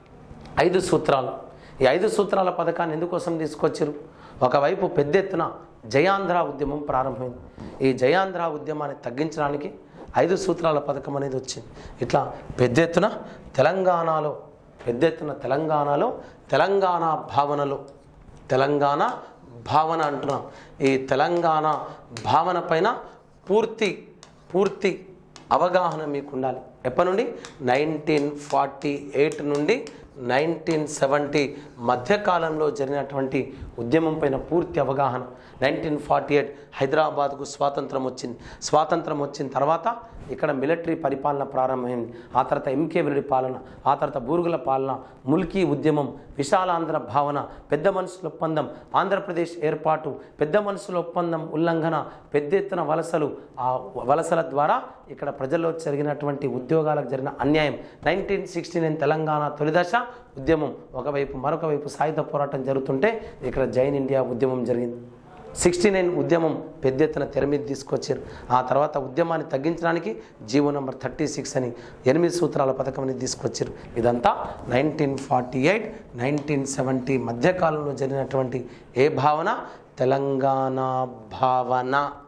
ఐదు సూత్రాలు ఈ ఐదు సూత్రాల పథకాన్ని ఎందుకోసం తీసుకొచ్చారు ఒకవైపు పెద్ద ఎత్తున జయాంధ్ర ఉద్యమం ప్రారంభమైంది ఈ జయాంధ్ర ఉద్యమాన్ని తగ్గించడానికి ఐదు సూత్రాల పథకం అనేది వచ్చింది ఇట్లా పెద్ద ఎత్తున తెలంగాణలో పెద్ద ఎత్తున తెలంగాణలో తెలంగాణ భావనలో తెలంగాణ భావన అంటున్నాం ఈ తెలంగాణ భావన పైన పూర్తి పూర్తి అవగాహన మీకు ఉండాలి ఎప్పటి నుండి నైన్టీన్ ఫార్టీ ఎయిట్ నుండి నైన్టీన్ సెవెంటీ మధ్యకాలంలో జరిగినటువంటి ఉద్యమం పైన పూర్తి అవగాహన నైన్టీన్ ఫార్టీ ఎయిట్ హైదరాబాద్కు స్వాతంత్రం వచ్చింది స్వాతంత్రం వచ్చిన తర్వాత ఇక్కడ మిలిటరీ పరిపాలన ప్రారంభమైంది ఆ తర్వాత ఎంకే వెల్లుడి పాలన ఆ తర్వాత బూరుగుల పాలన ముల్కీ ఉద్యమం విశాలాంధ్ర భావన పెద్ద మనుషుల ఒప్పందం ఆంధ్రప్రదేశ్ ఏర్పాటు పెద్ద మనుషుల ఒప్పందం ఉల్లంఘన పెద్ద ఎత్తున వలసలు ఆ వలసల ద్వారా ఇక్కడ ప్రజల్లో జరిగినటువంటి ఉద్యోగాలకు జరిగిన అన్యాయం నైన్టీన్ సిక్స్టీ నైన్ తెలంగాణ తొలిదశ ఉద్యమం ఒకవైపు మరొక వైపు సాయుధ పోరాటం జరుగుతుంటే ఇక్కడ జైన్ ఇండియా ఉద్యమం జరిగింది సిక్స్టీ నైన్ ఉద్యమం పెద్ద ఎత్తున తెర మీద తీసుకొచ్చారు ఆ తర్వాత ఉద్యమాన్ని తగ్గించడానికి జీవో నంబర్ థర్టీ సిక్స్ అని ఎనిమిది సూత్రాల పథకం అనేది తీసుకొచ్చారు ఇదంతా nineteen forty eight nineteen seventy మధ్యకాలంలో జరిగినటువంటి ఏ భావన తెలంగాణ భావన